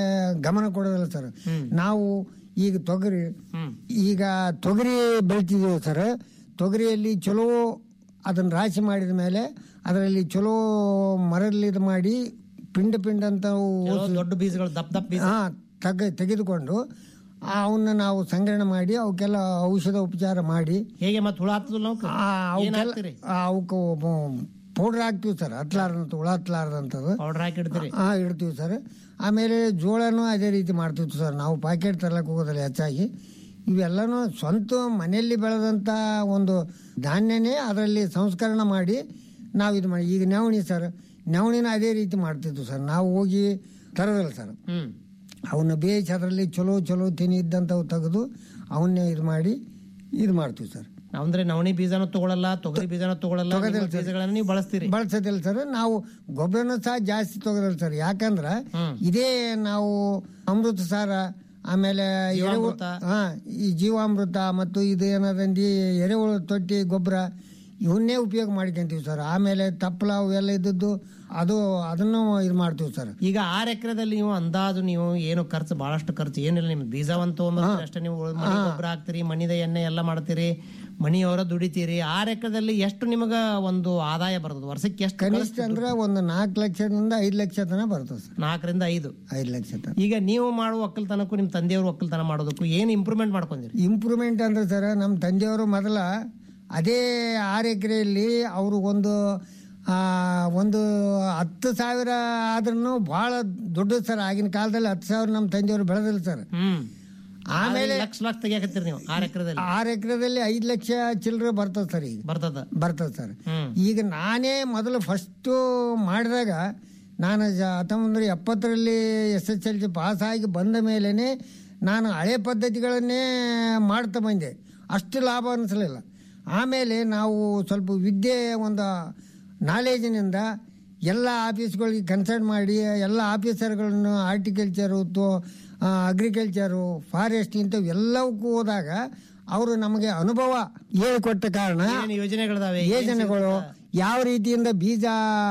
ಗಮನ ಕೊಡೋದಿಲ್ಲ ಸರ್ ನಾವು ಈಗ ತೊಗರಿ ಹ್ಮ್ ಈಗ ತೊಗರಿ ಬೆಳಿತಿದ್ದೀವಿ ಸರ್ ತೊಗರಿಯಲ್ಲಿ ಚಲೋ ಅದನ್ನ ರಾಶಿ ಮಾಡಿದ ಮೇಲೆ ಅದರಲ್ಲಿ ಚಲೋ ಮರಲ್ಲಿ ಇದು ಮಾಡಿ ಪಿಂಡ ಪಿಂಡ ಅಂತ ಕೆಲವು ದೊಡ್ಡ ಬೀಜಗಳು ದಪ್ಪ ದಪ್ಪ ಬೀಜ ಹಾ ತೆಗೆ ತೆಗೆದುಕೊಂಡು ಅವನ್ನ ನಾವು ಸಂಗ್ರಹಣೆ ಮಾಡಿ ಅವಕ್ಕೆಲ್ಲ ಔಷಧ ಉಪಚಾರ ಮಾಡಿ ಹೇಗೆ ಮತ್ತೆ ಹುಳ ಹತ್ತದಿಲ್ಲ ಅವಕ್ಕೆ? ಆ, ಏನ್ ಅವಕ್ಕೆಲ್ಲ ಹಾಕ್ತಿರಿ ಅವಕ್ಕೆ ಪೌಡ್ರ್ ಹಾಕ್ತಿವಿ ಸರ್ ಹತ್ಲಾರ್ದಂತ ಹುಳ ಹತ್ಲಾರ್ದಂಥದ್ದು ಪೌಡರ್ ಹಾಕಿ ಇಡ್ತೀರಿ ಹಾ ಇಡ್ತೀವಿ ಸರ್ ಆಮೇಲೆ ಜೋಳನೂ ಅದೇ ರೀತಿ ಮಾಡ್ತೀವಿ ಸರ್ ನಾವು ಪ್ಯಾಕೆಟ್ ತರಲಕ್ಕೆ ಹೋಗೋದಿಲ್ಲ ಹೆಚ್ಚಾಗಿ ಇವೆಲ್ಲನೂ ಸ್ವಂತ ಮನೆಯಲ್ಲಿ ಬೆಳೆದಂಥ ಒಂದು ಧಾನ್ಯನೇ ಅದರಲ್ಲಿ ಸಂಸ್ಕರಣ ಮಾಡಿ ನಾವು ಇದು ಮಾಡಿ ಈಗ ನವಣಿ ಸರ್ ನವಣಿನ ಅದೇ ರೀತಿ ಮಾಡ್ತಿದ್ವಿ ಸರ್ ನಾವು ಹೋಗಿ ತರೋದಿಲ್ಲ ಸರ್ ಹ್ಮ್ ಅವನ್ನ ಬೇಯಿಸಿ ಅದರಲ್ಲಿ ಚಲೋ ಚಲೋ ತಿನಿ ಇದ್ದಂಥವು ತೆಗೆದು ಅವನ್ನೇ ಇದು ಮಾಡಿ ಇದು ಮಾಡ್ತೀವಿ ಸರ್ ಅಂದ್ರೆ ನವಣಿ ಬೀಜನೂ ತಗೊಳಲ್ಲ ತೊಗರಿ ಬೀಜನೂ ತಗೊಳಲ್ಲ ನಿಮ್ಮ ಬೀಜಗಳನ್ನ ನೀವು ಬಳಸ್ತೀರಿ ಬಳಸೋದಿಲ್ಲ ಸರ್ ನಾವು ಗೊಬ್ಬರನೂ ಸಹ ಜಾಸ್ತಿ ತಗೋದಿಲ್ಲ ಸರ್ ಯಾಕಂದ್ರೆ ಇದೇ ನಾವು ಅಮೃತ ಸಾರ ಆಮೇಲೆ ಎರೆಹುಳು ಹಾ ಈ ಜೀವಾಮೃತ ಮತ್ತು ಇದು ಏನದಂದಿ ಎರೆಹುಳು ತೊಟ್ಟಿ ಗೊಬ್ಬರ ಇವನ್ನೇ ಉಪಯೋಗ ಮಾಡ್ಕೊಂತೀವಿ ಸರ್ ಆಮೇಲೆ ತಪ್ಪಲ ಅವೆಲ್ಲ ಇದ್ದದ್ದು ಅದು ಅದನ್ನು ಇದು ಮಾಡ್ತೀವಿ ಸರ್ ಈಗ ಆರ್ ಎಕರೆದಲ್ಲಿ ನೀವು ಅಂದಾಜು ನೀವು ಏನು ಖರ್ಚು ಬಹಳಷ್ಟು ಖರ್ಚು ಏನಿಲ್ಲ ನಿಮ್ ಬೀಜ ಒಂದು ತಗೊಂಡ್ಬರ್ತೀರಿ ಅಷ್ಟೇ ನೀವು ಉಳ್ದ ಮನೆ ಗೊಬ್ಬರ ಹಾಕ್ತೀರಿ ಮನಿದ ಎಣ್ಣೆ ಎಲ್ಲ ಮಾಡ್ತೀರಿ ಮನಿಯವರ ದುಡಿತೀರಿ ಆರ್ ಎಕರೆದಲ್ಲಿ ಎಷ್ಟು ನಿಮಗ ಒಂದು ಆದಾಯ ಬರ್ತದೆ ವರ್ಷಕ್ಕೆ ಎಷ್ಟು ಕನಿಷ್ಠ ಅಂದ್ರೆ ಒಂದು ನಾಲ್ಕು ಲಕ್ಷದಿಂದ ಐದು ಲಕ್ಷ ತನಕ ಬರ್ತದೆ ಸರ್ ನಾಲ್ಕರಿಂದ ಐದು ಐದು ಲಕ್ಷ ತನಕ ಈಗ ನೀವು ಮಾಡುವ ಒಕ್ಕಲ್ತನಕ್ಕೂ ನಿಮ್ ತಂದೆಯವರು ಒಕ್ಕಲ್ತನ ಮಾಡೋದಕ್ಕೂ ಏನ್ ಇಂಪ್ರೂವ್ಮೆಂಟ್ ಮಾಡ್ಕೊಂಡಿರಿ ಇಂಪ್ರೂವ್ಮೆಂಟ್ ಅಂದ್ರೆ ಸರ್ ನಮ್ಮ ತಂದೆಯವರು ಮೊದಲ ಅದೇ ಆರು ಎಕರೆಯಲ್ಲಿ ಅವರು ಒಂದು ಆ, ಒಂದು ಹತ್ತು ಸಾವಿರ ಆದ್ರೂ ಭಾಳ ದೊಡ್ಡ ಸರ್ ಆಗಿನ ಕಾಲದಲ್ಲಿ ಹತ್ತು ಸಾವಿರ ನಮ್ಮ ತಂದೆಯವರು ಬೆಳೆದಿಲ್ಲ ಸರ್ ಹ್ಮ್ ಆಮೇಲೆ ಲಕ್ಷ ಲಕ್ಷ ತೆಗಿಯಾಕತ್ತೀರಿ ನೀವು ಆರ್ ಎಕರೆದಲ್ಲಿ ಆರು ಎಕರೆದಲ್ಲಿ ಐದು ಲಕ್ಷ ಚಿಲ್ಲರೆ ಬರ್ತದೆ ಸರ್ ಈಗ ಬರ್ತದ ಬರ್ತದೆ ಸರ್ ಹ್ಮ್ ಈಗ ನಾನೇ ಮೊದಲು ಫಸ್ಟು ಮಾಡಿದಾಗ ನಾನು ಜ- ಹತ್ತೊಂಬತ್ತು ನೂರ ಎಪ್ಪತ್ತರಲ್ಲಿ S S L C pass ಆಗಿ ಬಂದ ಮೇಲೇ ನಾನು ಹಳೆ ಪದ್ಧತಿಗಳನ್ನೇ ಮಾಡ್ತಾ ಬಂದೆ ಅಷ್ಟು ಲಾಭ ಅನಿಸಲಿಲ್ಲ ಆಮೇಲೆ ನಾವು ಸ್ವಲ್ಪ ವಿದ್ಯೆ ಒಂದು ನಾಲೇಜಿನಿಂದ ಎಲ್ಲ ಆಫೀಸ್ಗಳಿಗೆ ಕನ್ಸಲ್ಟ್ ಮಾಡಿ ಎಲ್ಲ ಆಫೀಸರ್ಗಳನ್ನು ಆರ್ಟಿಕಲ್ಚರು ತೋ ಅಗ್ರಿಕಲ್ಚರು ಫಾರೆಸ್ಟ್ ಇಂಥವು ಎಲ್ಲವಕ್ಕೂ ಹೋದಾಗ ಅವರು ನಮಗೆ ಅನುಭವ ಹೇಳಿಕೊಟ್ಟ ಕಾರಣ ಏನ್ ಯೋಜನೆಗಳಿದಾವೆ ಯೋಜನೆಗಳು ಯಾವ ರೀತಿಯಿಂದ ಬೀಜ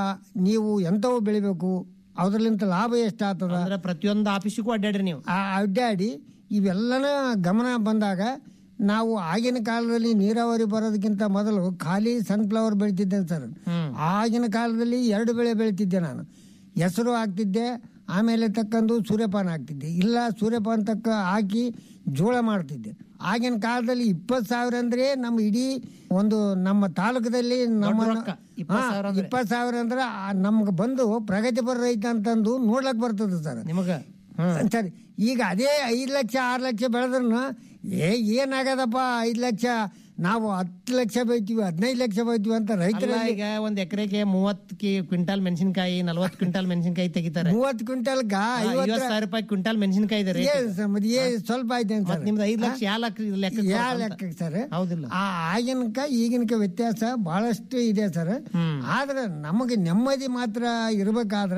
ನೀವು ಎಂಥವು ಬೆಳಿಬೇಕು ಅದರಲ್ಲಿಂತ ಲಾಭ ಎಷ್ಟಾಗ್ತದ ಅಂದ್ರೆ ಪ್ರತಿಯೊಂದು ಆಫೀಸಿಗೂ ಅಡ್ಡಾಡ್ರಿ ನೀವು ಆ ಅಡ್ಡಾಡಿ ಇವೆಲ್ಲನ ಗಮನ ಬಂದಾಗ ನಾವು ಆಗಿನ ಕಾಲದಲ್ಲಿ ನೀರಾವರಿ ಬರೋದಕ್ಕಿಂತ ಮೊದಲು ಖಾಲಿ ಸನ್ಫ್ಲವರ್ ಬೆಳಿತಿದ್ದೆ ಸರ್ ಹ್ಮ್. ಆಗಿನ ಕಾಲದಲ್ಲಿ ಎರಡು ಬೆಳೆ ಬೆಳಿತಿದ್ದೆ ನಾನು ಹೆಸರು ಹಾಕ್ತಿದ್ದೆ ಆಮೇಲೆ ತಕ್ಕಂದು ಸೂರ್ಯಪಾನ ಹಾಕ್ತಿದ್ದೆ ಇಲ್ಲ ಸೂರ್ಯಪಾನ ತಕ್ಕ ಹಾಕಿ ಜೋಳ ಮಾಡ್ತಿದ್ದೆ ಆಗಿನ ಕಾಲದಲ್ಲಿ ಇಪ್ಪತ್ತು ಸಾವಿರ ಅಂದ್ರೆ ನಮ್ಮ ಇಡೀ ಒಂದು ನಮ್ಮ ತಾಲೂಕದಲ್ಲಿ ನಮ್ಮ ರೊಕ್ಕ, 20,000 ಅಂದ್ರೆ. ಇಪ್ಪತ್ತು ಸಾವಿರ ಅಂದ್ರೆ ಆ ನಮ್ಗೆ ಬಂದು ಪ್ರಗತಿಪರ ರೈತ ಅಂತಂದು ನೋಡ್ಲಕ್ ಬರ್ತದೆ ಸರ್ ನಿಮಗ ಸರಿ ಈಗ ಅದೇ ಐದು ಲಕ್ಷ ಆರು ಲಕ್ಷ ಬೆಳೆದ್ರು ಏ ಏನಾಗದಪ್ಪ ಐದು ಲಕ್ಷ ನಾವು ಹತ್ತು ಲಕ್ಷ ಬೈತೀವಿ ಹದಿನೈದು ಲಕ್ಷ ಬೈತೀವಿ ಅಂತ ಅಲ್ಲ ರೈತರಲ್ಲಿ ಈಗ ಒಂದ್ ಎಕರೆಗೆ ಮೂವತ್ ಕ್ವಿಂಟಾಲ್ ಮೆಣಸಿನಕಾಯಿ ನಲ್ವತ್ ಕ್ವಿಂಟಾಲ್ ಮೆಣಸಿನಕಾಯಿ ತೆಗಿತಾರೆ ಮೂವತ್ತು ಕ್ವಿಂಟಲ್ಗ ಐವತ್ ಸಾವಿರ ರೂಪಾಯಿ ಕ್ವಿಂಟಾಲ್ ಮೆಣಸಿನಕಾಯಿ ಇದೆ rate. ಏನ್ ಸರ್, ಮತ್ತೆ ಏನ್ ಸ್ವಲ್ಪ ಆಯ್ತು ಮತ್ ನಿಮ್ದು ಐದ್ ಲಕ್ಷ ಯಾವ ಲೆಕ್ಕ ಲೆಕ್ಕ ಯಾ ಲೆಕ್ಕ ಸರ್ ಹೌದಿಲ್ಲ ಆ ಆಗಿನಕ ಈಗಿನಕ ವ್ಯತ್ಯಾಸ ಬಹಳಷ್ಟು ಇದೆ ಸರ್ ಆದ್ರೆ ನಮಗೆ ನೆಮ್ಮದಿ ಮಾತ್ರ ಇರ್ಬೇಕಾದ್ರ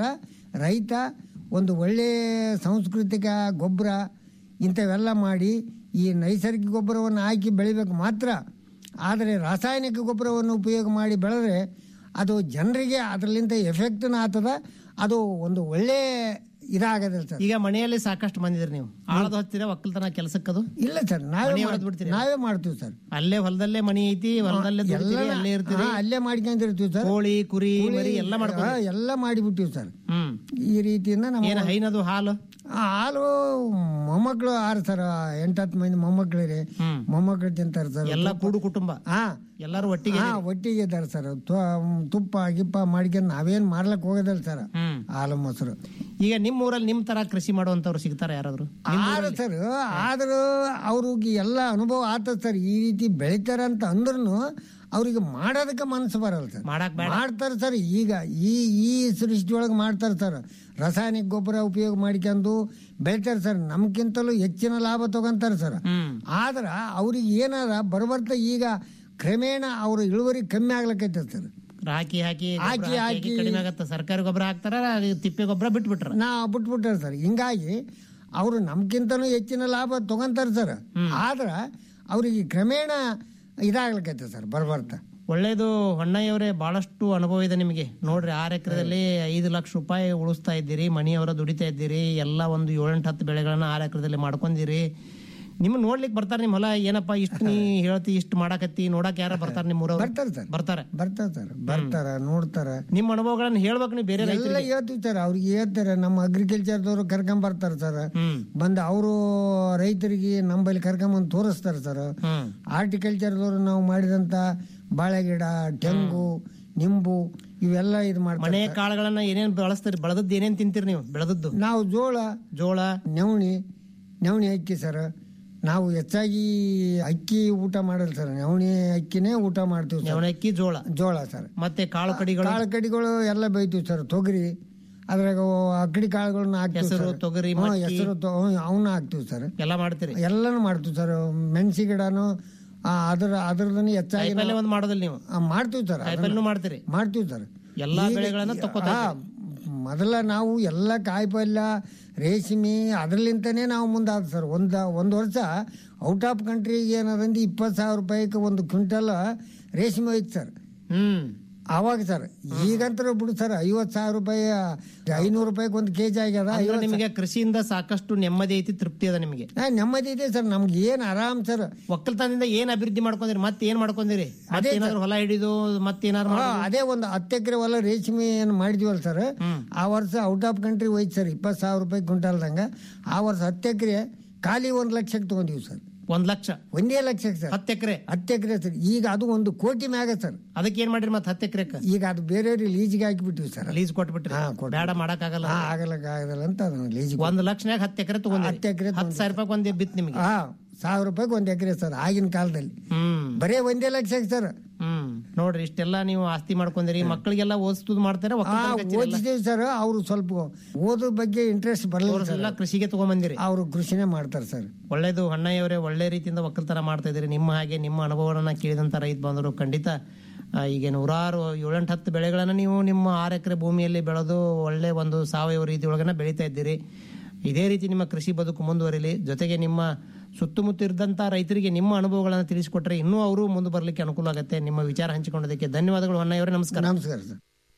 ರೈತ ಒಂದು ಒಳ್ಳೆಯ ಸಾಂಸ್ಕೃತಿಕ ಗೊಬ್ಬರ ಇಂಥವೆಲ್ಲ ಮಾಡಿ ಈ ನೈಸರ್ಗಿಕ ಗೊಬ್ಬರವನ್ನು ಹಾಕಿ ಬೆಳಿಬೇಕು ಮಾತ್ರ ಆದರೆ ರಾಸಾಯನಿಕ ಗೊಬ್ಬರವನ್ನು ಉಪಯೋಗ ಮಾಡಿ ಬೆಳೆದ್ರೆ ಅದು ಜನರಿಗೆ ಅದರಲ್ಲಿಂದ ಎಫೆಕ್ಟ್ನ ಆಗ್ತದ ಅದು ಒಂದು ಒಳ್ಳೆ ಇದಾಗದಿಲ್ಲ ಸರ್ ಈಗ ಮನೆಯಲ್ಲಿ ಸಾಕಷ್ಟು ಮಂದಿದ್ರಿ ನೀವು ಆಳದ ಹತ್ತಿರ ಒಕ್ಕಲ್ತನ ಕೆಲಸಕ್ಕದು ಇಲ್ಲ ಸರ್ ನಾವೇ ಮನೆ ಮಾಡ್- ಹೊರದ್ ಬಿಡ್ತೀರಿ? ನಾವೇ ಮಾಡ್ತೀವಿ ಸರ್ ಅಲ್ಲೇ ಹೊಲದಲ್ಲೇ ಮನಿ ಐತಿ ಹೊಲದಲ್ಲೇ ದುಡಿತೀರಿ, ಎಲ್ಲ ಅಲ್ಲೇ ಇರ್ತೀರಿ ಹಾ, ಅಲ್ಲೇ ಮಾಡ್ಕೊಂಡಿರ್ತೀವಿ ಸರ್ ಕೋಳಿ ಕುರಿ ಕೋಳಿ, ಮರಿ ಎಲ್ಲ ಮಾಡ್ಕೊಂಡು ಹಾ, ಎಲ್ಲ ಮಾಡಿಬಿಟ್ಟಿವಿ ಸರ್ ಹ್ಮ್ ಈ ರೀತಿಯಿಂದ ನಮ್ಮ ಏನ್ ಹೈನದು ಹಾಲು ಆ, ಹಾಲು ಮೊಮ್ಮಕ್ಕಳು ಆರು ಸರ್ ಎಂಟತ್ತು ಮಂದಿ ಮೊಮ್ಮಕ್ಕಳಿರಿ ಹ್ಮ್. ಮೊಮ್ಮಕ್ಕಳು ತಿಂತಾರೆ ಸರ್ ಎಲ್ಲ ಕೂಡು ಕುಟುಂಬ ಹಾ ಎಲ್ಲಾರು ಒಟ್ಟಿಗೆ ಹಾ ಒಟ್ಟಿಗೆ ಇದ್ದಾರೆ ಸರ್ ತು- ತುಪ್ಪ ಗಿಪ್ಪ ಮಾಡ್ಕೊಂಡು ನಾವೇನ್ ಮಾರ್ಲಕ್ ಹೋಗೋದಿಲ್ಲ ಸರ್ ಹ್ಮ್ ಹಾಲು ಮೊಸರು ಈಗ ನಿಮ್ಮ ಊರಲ್ಲಿ ನಿಮ್ ತರ ಕೃಷಿ ಮಾಡುವಂತವ್ರು ಸಿಗ್ತಾರ ಯಾರಾದ್ರು ಆದ್ರೆ ಸರ್ ಆದ್ರೂ ಅವ್ರಿಗೆ ಎಲ್ಲ ಅನುಭವ ಆತದ ಸರ್ ಈ ರೀತಿ ಬೆಳಿತಾರ ಅಂತ ಅಂದ್ರೂ ಅವ್ರಿಗೆ ಮಾಡೋದಕ್ಕೆ ಮನಸ್ಸು ಬರಲ್ಲ ಸರ್ ಮಾಡಾಕ್ ಬೇಡ ಮಾಡ್ತಾರೆ ಸರ್ ಈಗ ಈ ಈ ಸೃಷ್ಟಿ ಒಳಗೆ ಮಾಡ್ತಾರೆ ಸರ್ ರಾಸಾಯನಿಕ ಗೊಬ್ಬರ ಉಪಯೋಗ ಮಾಡ್ಕೊಂಡು ಬೆಳಿತಾರೆ ಸರ್ ನಮ್ಗಿಂತಲೂ ಹೆಚ್ಚಿನ ಲಾಭ ತಗೊಂತಾರೆ ಸರ್ ಹ್ಮ್ ಆದ್ರ ಅವ್ರಿಗೆ ಏನಾರ ಬರಬರ್ತಾ ಈಗ ಕ್ರಮೇಣ ಅವ್ರ ಇಳುವರಿ ಕಮ್ಮಿ ಆಗ್ಲಕ್ಕೈತೆ ಸರ್ ಹಾಕಿ ಹಾಕಿ ಗೊಬ್ರ ಹಾಕಿ, ಹಾಕಿ ಹಾಕಿ ಹಾಕಿ. ಕಡಿಮೆ ಆಗತ್ತ ಸರ್ಕಾರಿ ಗೊಬ್ಬರ ಹಾಕ್ತಾರ ಅದು ತಿಪ್ಪೆ ಗೊಬ್ಬರ ಬಿಟ್ಬಿಟ್ರ ನಾ ಬಿಟ್ಬಿಟ್ಟಾರೆ ಸರ್ ಹಿಂಗಾಗಿ ಅವರು ನಮ್ಗಿಂತನೂ ಹೆಚ್ಚಿನ ಲಾಭ ತಗೊಂತಾರೆ ಸರ್ ಆದ್ರ ಅವ್ರಿಗೆ ಕ್ರಮೇಣ ಇದಾಗ್ಲಿಕ್ಕೈತೆ ಸರ್ ಬರ್ಬರ್ತಾ ಒಳ್ಳೇದು ಹೊಣ್ಣಯ್ಯವರೇ ಬಹಳಷ್ಟು ಅನುಭವ ಇದೆ ನಿಮಗೆ ನೋಡ್ರಿ ಆರು ಎಕರೆದಲ್ಲಿ ಐದು ಲಕ್ಷ ರೂಪಾಯಿ ಉಳಿಸ್ತಾ ಇದ್ದೀರಿ ಮನೆಯವರ ದುಡಿತಾ ಇದ್ದೀರಿ ಎಲ್ಲ ಒಂದು ಏಳೆಂಟು ಹತ್ತು ಬೆಳೆಗಳನ್ನ ಆರು ಎಕರೆದಲ್ಲಿ ಮಾಡ್ಕೊಂಡಿರಿ ನಿಮ್ ನೋಡ್ಲಿಕ್ಕೆ ಬರ್ತಾರೆ ನಿಮ್ ಹೊಲ ಏನಪ್ಪ ಇಷ್ಟು ನೀ ಹೇಳ್ತಿ ಇಷ್ಟು ಮಾಡಾಕತ್ತಿ ನೋಡಕ್ ಯಾರ ಬರ್ತಾರ ನಿಮ್ ಊರವ್ರು ಬರ್ತಾರೆ ಸರ್ ಬರ್ತಾರೆ ಬರ್ತಾರ ಸರ್ ಬರ್ತಾರ ನೋಡ್ತಾರ ನಿಮ್ ಅನುಭವಗಳನ್ನ ಹೇಳ್ಬೇಕು ನೀವು ಬೇರೆ ಎಲ್ಲ ರೈತರಿಗೆ ಹೇಳ್ತೀವಿ ಸರ್ ಅವ್ರಿಗೆ ಹೇಳ್ತಾರೆ ನಮ್ಮ ಅಗ್ರಿಕಲ್ಚರ್ದವ್ರು ಕರ್ಕೊಂಡ್ ಬರ್ತಾರೆ ಸರ್ ಹ್ಮ್ ಬಂದು ಅವರು ರೈತರಿಗೆ ನಂಬಲ್ಲಿ ಕರ್ಕೊಂಬಂದು ತೋರಿಸ್ತಾರೆ ಸರ್ ಹ್ಮ್ ಆರ್ಟಿಕಲ್ಚರ್ದವ್ರು ನಾವು ಮಾಡಿದಂತ ಬಾಳೆ ಗಿಡ ತೆಂಗು ನಿಂಬು ಇವೆಲ್ಲ ಇದು ಮಾಡ್ತಾರೆ ಮನೆ ಕಾಳುಗಳನ್ನ ಏನೇನ್ ಬಳಸ್ತೀರಿ ಬೆಳೆದದ್ದು ಏನೇನ್ ತಿಂತೀರಿ ನೀವು ಬೆಳೆದದ್ದು ನಾವು ಜೋಳ ಜೋಳ ನವಣಿ ನವಣಿ ಅಕ್ಕಿ ಸರ್ ನಾವು ಹೆಚ್ಚಾಗಿ ಅಕ್ಕಿ ಊಟ ಮಾಡಲ್ಲ ಸರ್ ನವಣಿ ಅಕ್ಕಿನೇ ಊಟ ಮಾಡ್ತೀವಿ ಸರ್ ನವಣಕ್ಕಿ ಜೋಳ ಜೋಳ ಸರ್ ಮತ್ತೆ ಕಾಳು ಕಡಿಗಳು ಕಾಳು ಕಡಿಗಳು ಎಲ್ಲ ಬೆಳಿತೀವಿ ಸರ್ ತೊಗರಿ ಅದ್ರಾಗ ಅಕ್ಕಡಿ ಕಾಳುಗಳನ್ನ ಹಾಕ್ತೀವಿ ಹೆಸರು, ಸರ್ ತೊಗರಿ, ಹ್ಮ್, ಮಕ್ಕಿ. ಹೆಸರು ತೊ- ಹ್ಮ್, ಅವನ್ನ ಹಾಕ್ತೀವಿ ಸರ್ ಎಲ್ಲ ಮಾಡ್ತೀರಿ ಎಲ್ಲಾನು ಮಾಡ್ತೀವಿ ಸರ್ ಮೆಣಸಿ ಗಿಡನು ಆ, ಅದ್ರ ಅದ್ರದನ್ನು ಹೆಚ್ಚಾಗಿ ಕಾಯಿಪಲ್ಯ ಒಂದ್ ಮಾಡೋದಿಲ್ಲ ನೀವು ಆ, ಮಾಡ್ತೀವಿ ಸರ್ ಅದನ್ನ ಕಾಯಿಪಲ್ಯನೂ ಮಾಡ್ತೀರಿ ಮಾಡ್ತೀವಿ ಸರ್ ಎಲ್ಲಾ ಈಗ- ಬೆಳೆಗಳನ್ನ ತಕ್ಕೊತಾ ಆ, ಮೊದಲ ನಾವು ಎಲ್ಲ ಕಾಯಿಪಲ್ಯ ರೇಷ್ಮೆ ಅದ್ರಲಿಂತನೇ ನಾವು ಮುಂದಾದ ಸರ್ ಒಂದ ಒಂದು ವರ್ಷ ಔಟ್ ಆಫ್ ಕಂಟ್ರಿಗೆ ಏನದಂದು ಇಪ್ಪತ್ತು ಸಾವಿರ ರೂಪಾಯಿಗೆ ಒಂದು ಕ್ವಿಂಟಲ್ ರೇಷ್ಮೆ ಹೋಯ್ತು ಸರ್ ಹ್ಮ್ ಆವಾಗ ಸರ್ ಈಗಂತರ ಬಿಡು ಸರ್ ಐವತ್ತು ಸಾವಿರ ರೂಪಾಯಿ ಐನೂರು ರೂಪಾಯಿಗೆ ಒಂದು ಕೆಜಿ ಆಗ್ಯದ ಅಂದ್ರೆ ಐವತ್ತು ನಿಮಗೆ ಕೃಷಿಯಿಂದ ಸಾಕಷ್ಟು ನೆಮ್ಮದಿ ಐತಿ ತೃಪ್ತಿ ಅದ ನಿಮಗೆ ಆ, ನೆಮ್ಮದಿ ಇದೆ ಸರ್ ನಮ್ಗೆ ಏನ್ ಆರಾಮ್ ಸರ್ ಒಕ್ಕಲ್ತನದಿಂದ ಏನ್ ಅಭಿವೃದ್ಧಿ ಮಾಡ್ಕೊಂಡಿರಿ ಮತ್ತೆ ಏನ್ ಮಾಡ್ಕೊಂಡಿರಿ ಅದೇ ಮತ್ತೇನಾದ್ರು ಹೊಲ ಹಿಡಿದು ಮತ್ತೇನಾದ್ರು ಆ, ಅದೇ ಒಂದು ಹತ್ತು ಎಕರೆ ಹೊಲ ರೇಷ್ಮೆ ಏನು ಮಾಡಿದ್ವಲ್ಲ ಸರ್ ಆ ವರ್ಷ ಔಟ್ ಆಫ್ ಕಂಟ್ರಿ ಹೋಯ್ತು ಸರ್ ಇಪ್ಪತ್ತು ಸಾವಿರ ರೂಪಾಯಿ ಕ್ವಿಂಟಲ್ದಂಗ ಆ ವರ್ಷ ಹತ್ತು ಎಕರೆ ಖಾಲಿ ಒಂದು ಲಕ್ಷಕ್ಕೆ ತಗೊಂಡಿವಿ ಸರ್ ಒಂದ್ ಲಕ್ಷ ಒಂದೇ ಲಕ್ಷಕ್ಕೆ ಸರ್ ಹತ್ತು ಎಕರೆ ಹತ್ತು ಎಕರೆ ಸರ್ ಈಗ ಅದು ಒಂದು ಕೋಟಿ ಮ್ಯಾಗ ಸರ್ ಅದಕ್ಕೆ ಏನ್ ಮಾಡ್ರಿ ಮತ್ತೆ ಹತ್ತು ಎಕರೆಕ ಈಗ ಅದು ಬೇರೆಯವ್ರಿಗೆ ಲೀಜಿಗೆ ಹಾಕಿಬಿಟ್ಟಿವಿ ಸರ್ ಲೀಸ್ ಕೊಟ್ಬಿಟ್ರಿ ಹಾ, ಕೊಟ್ಬಿಟ್ವಿ. ಬೇಡ ಮಾಡಕ್ ಆಗಲ್ಲ ಹಾ ಆಗಲ್ಲ ಆಗಲ್ಲ ಅಂತ ಅದನ್ನ ಲೀಜಿಗೆ ಒಂದ್ ಲಕ್ಷನಾಗ ಹತ್ತು ಎಕರೆ ತಗೊಂಡ್ರಿ ಹತ್ತು ಎಕರೆ ಹತ್ತು ಸಾವಿರ ರೂಪಾಯಿ ಒಂದೇ ಬಿತ್ ನಿಮಗೆ ಹಾ ಸಾವಿರ ರೂಪಾಯಿಗೆ ಒಂದು ಎಕರೆ ಸರ್ ಆಗಿನ ಕಾಲದಲ್ಲಿ ಹ್ಮ್ ಬರೇ ಒಂದೇ ಲಕ್ಷಕ್ಕೆ ಸರ್ ಹ್ಮ್ ನೋಡ್ರಿ ಇಷ್ಟೆಲ್ಲ ನೀವು ಆಸ್ತಿ ಮಾಡ್ಕೊಂಡಿರಿ ಮಕ್ಕಳಿಗೆಲ್ಲ ಓದಿಸ್ತುದ್ ಮಾಡ್ತಾರೆ ಆ ಒಕ್ಕಲ್ತನ ಕಚೇರಿ ಎಲ್ಲ. ಓದಿಸ್ತೀವಿ ಸರ್ ಅವರು ಸ್ವಲ್ಪ ಓದೋ ಬಗ್ಗೆ ಇಂಟ್ರೆಸ್ಟ್ ಬರಲ್ಲ ಸರ್ ಎಲ್ಲ ಕೃಷಿಗೆ ತಗೊಂಬಂದಿರಿ ಅವರು ಕೃಷಿನೇ ಮಾಡ್ತಾರೆ ಸರ್ ಒಳ್ಳೇದು ಅಣ್ಣಯ್ಯವರೇ ಒಳ್ಳೆ ರೀತಿಯಿಂದ ಒಕ್ಕಲ್ತನ ಮಾಡ್ತಾ ಇದ್ದೀರಿ ನಿಮ್ಮ ಹಾಗೆ ನಿಮ್ಮ ಅನುಭವಗಳನ್ನ ಕೇಳಿದಂತ ರೈತ ಬಂದರು ಖಂಡಿತ ಆ, ಈಗ ನೂರಾರು ಏಳೆಂಟು ಹತ್ತು ಬೆಳೆಗಳನ್ನ ನೀವು ನಿಮ್ಮ ಆರು ಎಕರೆ ಭೂಮಿಯಲ್ಲಿ ಬೆಳೆದು ಒಳ್ಳೆ ಒಂದು ಸಾವಯವ ರೀತಿ ಒಳಗನ ಬೆಳೀತಾ ಇದ್ದೀರಿ ಇದೇ ರೀತಿ ನಿಮ್ಮ ಕೃಷಿ ಬದುಕು ಮುಂದುವರಿಲಿ ಜೊತೆಗೆ ನಿಮ್ಮ ಸುತ್ತಮುತ್ತ ಇದ್ದಂಥ ರೈತರಿಗೆ ನಿಮ್ಮ ಅನುಭವಗಳನ್ನು ತಿಳಿಸಿಕೊಟ್ರೆ ಇನ್ನೂ ಅವರು ಮುಂದೆ ಬರಲಿಕ್ಕೆ ಅನುಕೂಲ ಆಗುತ್ತೆ ನಿಮ್ಮ ವಿಚಾರ ಹಂಚಿಕೊಂಡದಕ್ಕೆ ಧನ್ಯವಾದಗಳು ಅಣ್ಣಯ್ಯವರೇ ನಮಸ್ಕಾರ ನಮಸ್ಕಾರ ಸರ್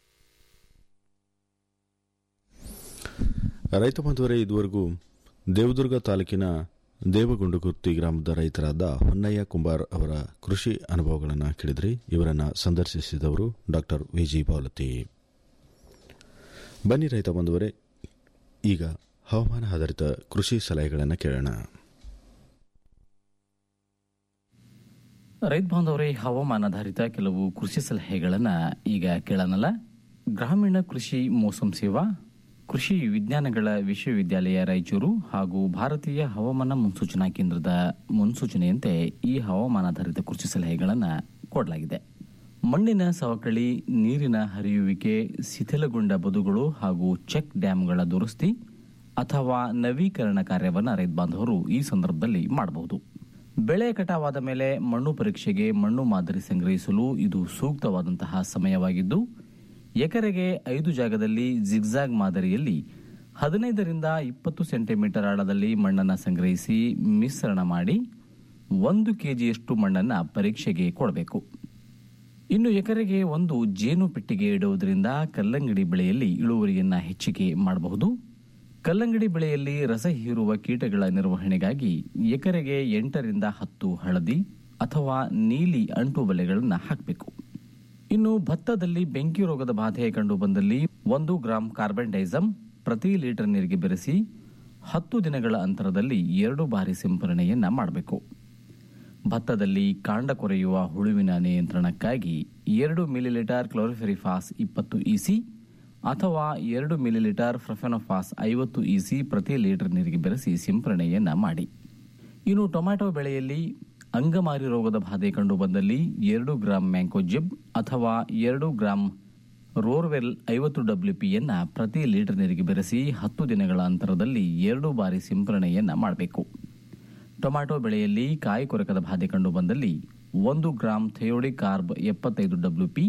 ರೈತ ಬಂಧುವರೇ ಇದುವರೆಗೂ ದೇವದುರ್ಗ ತಾಲೂಕಿನ ದೇವಗುಂಡಗುರ್ತಿ ಗ್ರಾಮದ ರೈತರಾದ ಹೊನ್ನಯ್ಯ ಕುಂಬಾರ್ ಅವರ ಕೃಷಿ ಅನುಭವಗಳನ್ನು ಕೇಳಿದ್ರಿ ಇವರನ್ನು ಸಂದರ್ಶಿಸಿದವರು ಡಾಕ್ಟರ್ ವಿ ಜಿ ಬಾವಲತಿ ಬನ್ನಿ ರೈತ ಬಂಧುವರೇ ಈಗ ಹವಾಮಾನ ಆಧಾರಿತ ಕೃಷಿ ಸಲಹೆಗಳನ್ನು ಕೇಳೋಣ ರೈತ ಬಾಂಧವರೇ ಹವಾಮಾನಾಧಾರಿತ ಕೆಲವು ಕೃಷಿ ಸಲಹೆಗಳನ್ನ ಈಗ ಕೇಳೋಣಲ್ಲ ಗ್ರಾಮೀಣ ಕೃಷಿ ಮೋಸಂ ಸೇವಾ ಕೃಷಿ ವಿಜ್ಞಾನಗಳ ವಿಶ್ವವಿದ್ಯಾಲಯ ರಾಯಚೂರು ಹಾಗೂ ಭಾರತೀಯ ಹವಾಮಾನ ಮುನ್ಸೂಚನಾ ಕೇಂದ್ರದ ಮುನ್ಸೂಚನೆಯಂತೆ ಈ ಹವಾಮಾನಾಧಾರಿತ ಕೃಷಿ ಸಲಹೆಗಳನ್ನು ಕೊಡಲಾಗಿದೆ ಮಣ್ಣಿನ ಸವಕಳಿ ನೀರಿನ ಹರಿಯುವಿಕೆ ಶಿಥಿಲಗೊಂಡ ಬದುಗಳು ಹಾಗೂ ಚೆಕ್ ಡ್ಯಾಂಗಳ ದುರಸ್ತಿ ಅಥವಾ ನವೀಕರಣ ಕಾರ್ಯವನ್ನು ರೈತ ಬಾಂಧವರು ಈ ಸಂದರ್ಭದಲ್ಲಿ ಮಾಡಬಹುದು ಬೆಳೆ ಕಟಾವಾದ ಮೇಲೆ ಮಣ್ಣು ಪರೀಕ್ಷೆಗೆ ಮಣ್ಣು ಮಾದರಿ ಸಂಗ್ರಹಿಸಲು ಇದು ಸೂಕ್ತವಾದಂತಹ ಸಮಯವಾಗಿದ್ದು ಎಕರೆಗೆ ಐದು ಜಾಗದಲ್ಲಿ ಜಿಗ್ಜಾಗ್ ಮಾದರಿಯಲ್ಲಿ ಹದಿನೈದರಿಂದ ಇಪ್ಪತ್ತು ಸೆಂಟಿಮೀಟರ್ ಆಳದಲ್ಲಿ ಮಣ್ಣನ್ನು ಸಂಗ್ರಹಿಸಿ ಮಿಶ್ರಣ ಮಾಡಿ ಒಂದು ಕೆಜಿಯಷ್ಟು ಮಣ್ಣನ್ನು ಪರೀಕ್ಷೆಗೆ ಕೊಡಬೇಕು ಇನ್ನು ಎಕರೆಗೆ ಒಂದು ಜೇನು ಪೆಟ್ಟಿಗೆ ಇಡುವುದರಿಂದ ಕಲ್ಲಂಗಡಿ ಬೆಳೆಯಲ್ಲಿ ಇಳುವರಿಯನ್ನ ಹೆಚ್ಚಿಗೆ ಮಾಡಬಹುದು ಕಲ್ಲಂಗಡಿ ಬೆಳೆಯಲ್ಲಿ ರಸ ಹೀರುವ ಕೀಟಗಳ ನಿರ್ವಹಣೆಗಾಗಿ ಎಕರೆಗೆ ಎಂಟರಿಂದ ಹತ್ತು ಹಳದಿ ಅಥವಾ ನೀಲಿ ಅಂಟು ಬಲೆಗಳನ್ನು ಹಾಕಬೇಕು ಇನ್ನು ಭತ್ತದಲ್ಲಿ ಬೆಂಕಿ ರೋಗದ ಬಾಧೆ ಕಂಡು ಬಂದಲ್ಲಿ ಒಂದು ಗ್ರಾಂ ಕಾರ್ಬನ್ ಡೈಸಮ್ ಪ್ರತಿ ಲೀಟರ್ ನೀರಿಗೆ ಬೆರೆಸಿ ಹತ್ತು ದಿನಗಳ ಅಂತರದಲ್ಲಿ ಎರಡು ಬಾರಿ ಸಿಂಪರಣೆಯನ್ನ ಮಾಡಬೇಕು ಭತ್ತದಲ್ಲಿ ಕಾಂಡ ಕೊರೆಯುವ ಹುಳುವಿನ ನಿಯಂತ್ರಣಕ್ಕಾಗಿ ಎರಡು ಮಿಲಿಲೀಟರ್ ಕ್ಲೋರಿಫೆರಿಫಾಸ್ ಇಪ್ಪತ್ತು ಇಸಿ ಅಥವಾ ಎರಡು ಮಿಲಿಲೀಟರ್ ಫ್ರಫೆನೋಫಾಸ್ ಐವತ್ತು ಇಸಿ ಪ್ರತಿ ಲೀಟರ್ ನೀರಿಗೆ ಬೆರೆಸಿ ಸಿಂಪರಣೆಯನ್ನ ಮಾಡಿ ಇನ್ನು ಟೊಮ್ಯಾಟೊ ಬೆಳೆಯಲ್ಲಿ ಅಂಗಮಾರಿ ರೋಗದ ಬಾಧೆ ಕಂಡು ಬಂದಲ್ಲಿ ಎರಡು ಗ್ರಾಂ ಮ್ಯಾಂಕೋಜಿಬ್ ಅಥವಾ ಎರಡು ಗ್ರಾಂ ರೋರ್ವೆಲ್ ಐವತ್ತು ಡಬ್ಲ್ಯೂ ಪಿಯನ್ನ ಪ್ರತಿ ಲೀಟರ್ ನೀರಿಗೆ ಬೆರೆಸಿ ಹತ್ತು ದಿನಗಳ ಅಂತರದಲ್ಲಿ ಎರಡು ಬಾರಿ ಸಿಂಪರಣೆಯನ್ನ ಮಾಡಬೇಕು ಟೊಮ್ಯಾಟೊ ಬೆಳೆಯಲ್ಲಿ ಕಾಯಿ ಕೊರಕದ ಬಾಧೆ ಕಂಡು ಬಂದಲ್ಲಿ ಒಂದು ಗ್ರಾಂ ಥೆಯೋಡಿಕ್ ಕಾರ್ಬ್ ಎಪ್ಪತ್ತೈದು ಡಬ್ಲ್ಯೂ ಪಿ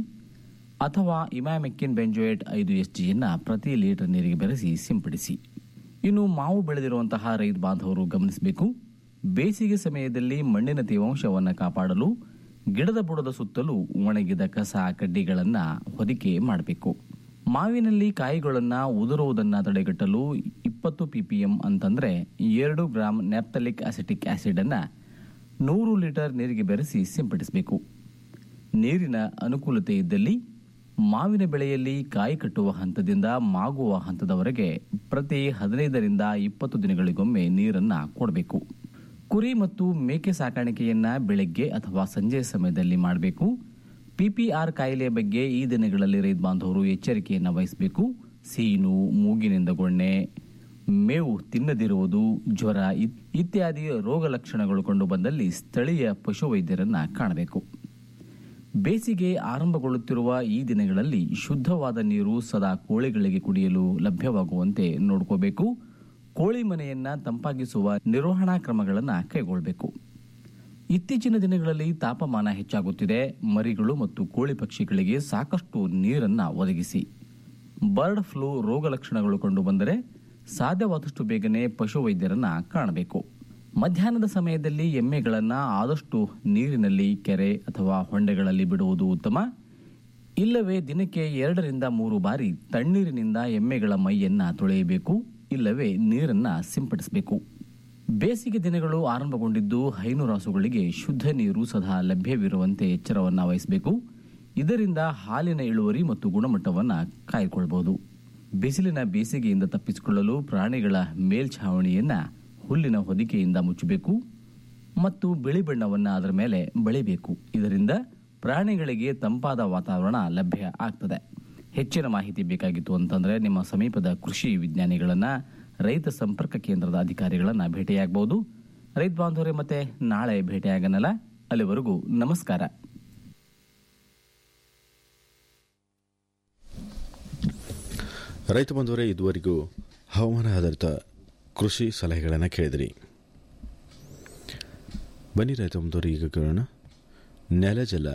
ಅಥವಾ ಇಮ್ಯಾಮೆಕ್ಕಿನ್ ಬೆಂಜೋಯೇಟ್ ಐದು ಎಸ್ ಜಿಯನ್ನ ಪ್ರತಿ ಲೀಟರ್ ನೀರಿಗೆ ಬೆರೆಸಿ ಸಿಂಪಡಿಸಿ ಇನ್ನು ಮಾವು ಬೆಳೆದಿರುವಂತಹ ರೈತ ಬಾಂಧವರು ಗಮನಿಸಬೇಕು ಬೇಸಿಗೆ ಸಮಯದಲ್ಲಿ ಮಣ್ಣಿನ ತೇವಾಂಶವನ್ನು ಕಾಪಾಡಲು ಗಿಡದ ಬುಡದ ಸುತ್ತಲೂ ಒಣಗಿದ ಕಸ ಕಡ್ಡಿಗಳನ್ನ ಹೊದಿಕೆ ಮಾಡಬೇಕು ಮಾವಿನಲ್ಲಿ ಕಾಯಿಗಳನ್ನ ಉದುರುವುದನ್ನ ತಡೆಗಟ್ಟಲು ಇಪ್ಪತ್ತು ಪಿಪಿಎಂ ಅಂತಂದ್ರೆ ಎರಡು ಗ್ರಾಂ ನ್ಯಾಪ್ತಲಿಕ್ ಅಸಿಟಿಕ್ ಆಸಿಡ್ ಅನ್ನ ನೂರು ಲೀಟರ್ ನೀರಿಗೆ ಬೆರೆಸಿ ಸಿಂಪಡಿಸಬೇಕು ನೀರಿನ ಅನುಕೂಲತೆ ಇದ್ದಲ್ಲಿ ಮಾವಿನ ಬೆಳೆಯಲ್ಲಿ ಕಾಯಿ ಕಟ್ಟುವ ಹಂತದಿಂದ ಮಾಗುವ ಹಂತದವರೆಗೆ ಪ್ರತಿ ಹದಿನೈದರಿಂದ ಇಪ್ಪತ್ತು ದಿನಗಳಿಗೊಮ್ಮೆ ನೀರನ್ನ ಕೊಡಬೇಕು ಕುರಿ ಮತ್ತು ಮೇಕೆ ಸಾಕಾಣಿಕೆಯನ್ನ ಬೆಳಗ್ಗೆ ಅಥವಾ ಸಂಜೆ ಸಮಯದಲ್ಲಿ ಮಾಡಬೇಕು ಪಿಪಿಆರ್ ಕಾಯಿಲೆ ಬಗ್ಗೆ ಈ ದಿನಗಳಲ್ಲಿ ರೈತ ಬಾಂಧವರು ಎಚ್ಚರಿಕೆಯನ್ನು ವಹಿಸಬೇಕು ಸೀನು ಮೂಗಿನಿಂದ ಗೊಣ್ಣೆ ಮೇವು ತಿನ್ನದಿರುವುದು ಜ್ವರ ಇತ್- ಇತ್ಯಾದಿ ರೋಗ ಲಕ್ಷಣಗಳು ಕಂಡು ಬಂದಲ್ಲಿ ಸ್ಥಳೀಯ ಪಶುವೈದ್ಯರನ್ನ ಕಾಣಬೇಕು ಬೇಸಿಗೆ ಆರಂಭಗೊಳ್ಳುತ್ತಿರುವ ಈ ದಿನಗಳಲ್ಲಿ ಶುದ್ಧವಾದ ನೀರು ಸದಾ ಕೋಳಿಗಳಿಗೆ ಕುಡಿಯಲು ಲಭ್ಯವಾಗುವಂತೆ ನೋಡ್ಕೋಬೇಕು ಕೋಳಿ ಮನೆಯನ್ನ ತಂಪಾಗಿಸುವ ನಿರ್ವಹಣಾ ಕ್ರಮಗಳನ್ನು ಕೈಗೊಳ್ಳಬೇಕು ಇತ್ತೀಚಿನ ದಿನಗಳಲ್ಲಿ ತಾಪಮಾನ ಹೆಚ್ಚಾಗುತ್ತಿದೆ ಮರಿಗಳು ಮತ್ತು ಕೋಳಿ ಪಕ್ಷಿಗಳಿಗೆ ಸಾಕಷ್ಟು ನೀರನ್ನ ಒದಗಿಸಿ ಬರ್ಡ್ ಫ್ಲೂ ರೋಗ ಲಕ್ಷಣಗಳು ಕಂಡು ಬಂದರೆ ಸಾಧ್ಯವಾದಷ್ಟು ಬೇಗನೆ ಪಶುವೈದ್ಯರನ್ನ ಕಾಣಬೇಕು ಮಧ್ಯಾಹ್ನದ ಸಮಯದಲ್ಲಿ ಎಮ್ಮೆಗಳನ್ನ ಆದಷ್ಟು ನೀರಿನಲ್ಲಿ ಕೆರೆ ಅಥವಾ ಹೊಂಡೆಗಳಲ್ಲಿ ಬಿಡುವುದು ಉತ್ತಮ ಇಲ್ಲವೇ ದಿನಕ್ಕೆ ಎರಡರಿಂದ ಮೂರು ಬಾರಿ ತಣ್ಣೀರಿನಿಂದ ಎಮ್ಮೆಗಳ ಮೈಯನ್ನ ತೊಳೆಯಬೇಕು ಇಲ್ಲವೇ ನೀರನ್ನ ಸಿಂಪಡಿಸಬೇಕು ಬೇಸಿಗೆ ದಿನಗಳು ಆರಂಭಗೊಂಡಿದ್ದು ಹೈನುರಾಸುಗಳಿಗೆ ಶುದ್ಧ ನೀರು ಸದಾ ಲಭ್ಯವಿರುವಂತೆ ಎಚ್ಚರವನ್ನ ವಹಿಸಬೇಕು ಇದರಿಂದ ಹಾಲಿನ ಇಳುವರಿ ಮತ್ತು ಗುಣಮಟ್ಟವನ್ನ ಕಾಯ್ಕೊಳ್ಬಹುದು ಬಿಸಿಲಿನ ಬೇಸಿಗೆಯಿಂದ ತಪ್ಪಿಸಿಕೊಳ್ಳಲು ಪ್ರಾಣಿಗಳ ಮೇಲ್ಛಾವಣಿಯನ್ನ ಹುಲ್ಲಿನ ಹೊದಿಕೆಯಿಂದ ಮುಚ್ಚಬೇಕು ಮತ್ತು ಬಿಳಿ ಬಣ್ಣವನ್ನ ಅದರ ಮೇಲೆ ಬಳಿಬೇಕು ಇದರಿಂದ ಪ್ರಾಣಿಗಳಿಗೆ ತಂಪಾದ ವಾತಾವರಣ ಲಭ್ಯ ಆಗ್ತದೆ ಹೆಚ್ಚಿನ ಮಾಹಿತಿ ಬೇಕಾಗಿತ್ತು ಅಂತಂದ್ರೆ ನಿಮ್ಮ ಸಮೀಪದ ಕೃಷಿ ವಿಜ್ಞಾನಿಗಳನ್ನ ರೈತ ಸಂಪರ್ಕ ಕೇಂದ್ರದ ಅಧಿಕಾರಿಗಳನ್ನ ಭೇಟಿಯಾಗಬಹುದು ರೈತ ಬಾಂಧವರೇ ಮತ್ತೆ ನಾಳೆ ಭೇಟಿಯಾಗನಲ್ಲ ಅಲ್ಲಿವರೆಗೂ ನಮಸ್ಕಾರ ರೈತ ಬಂಧುವರೇ ಇದುವರೆಗೂ ಹವಾಮಾನ ಆಧಾರಿತ ಕೃಷಿ ಸಲಹೆಗಳನ್ನು ಕೇಳಿದಿರಿ ಬನ್ನಿ ರೈತ ಬಂಧುವರು ಈಗ ಕೇಳೋಣ ನೆಲ ಜಲ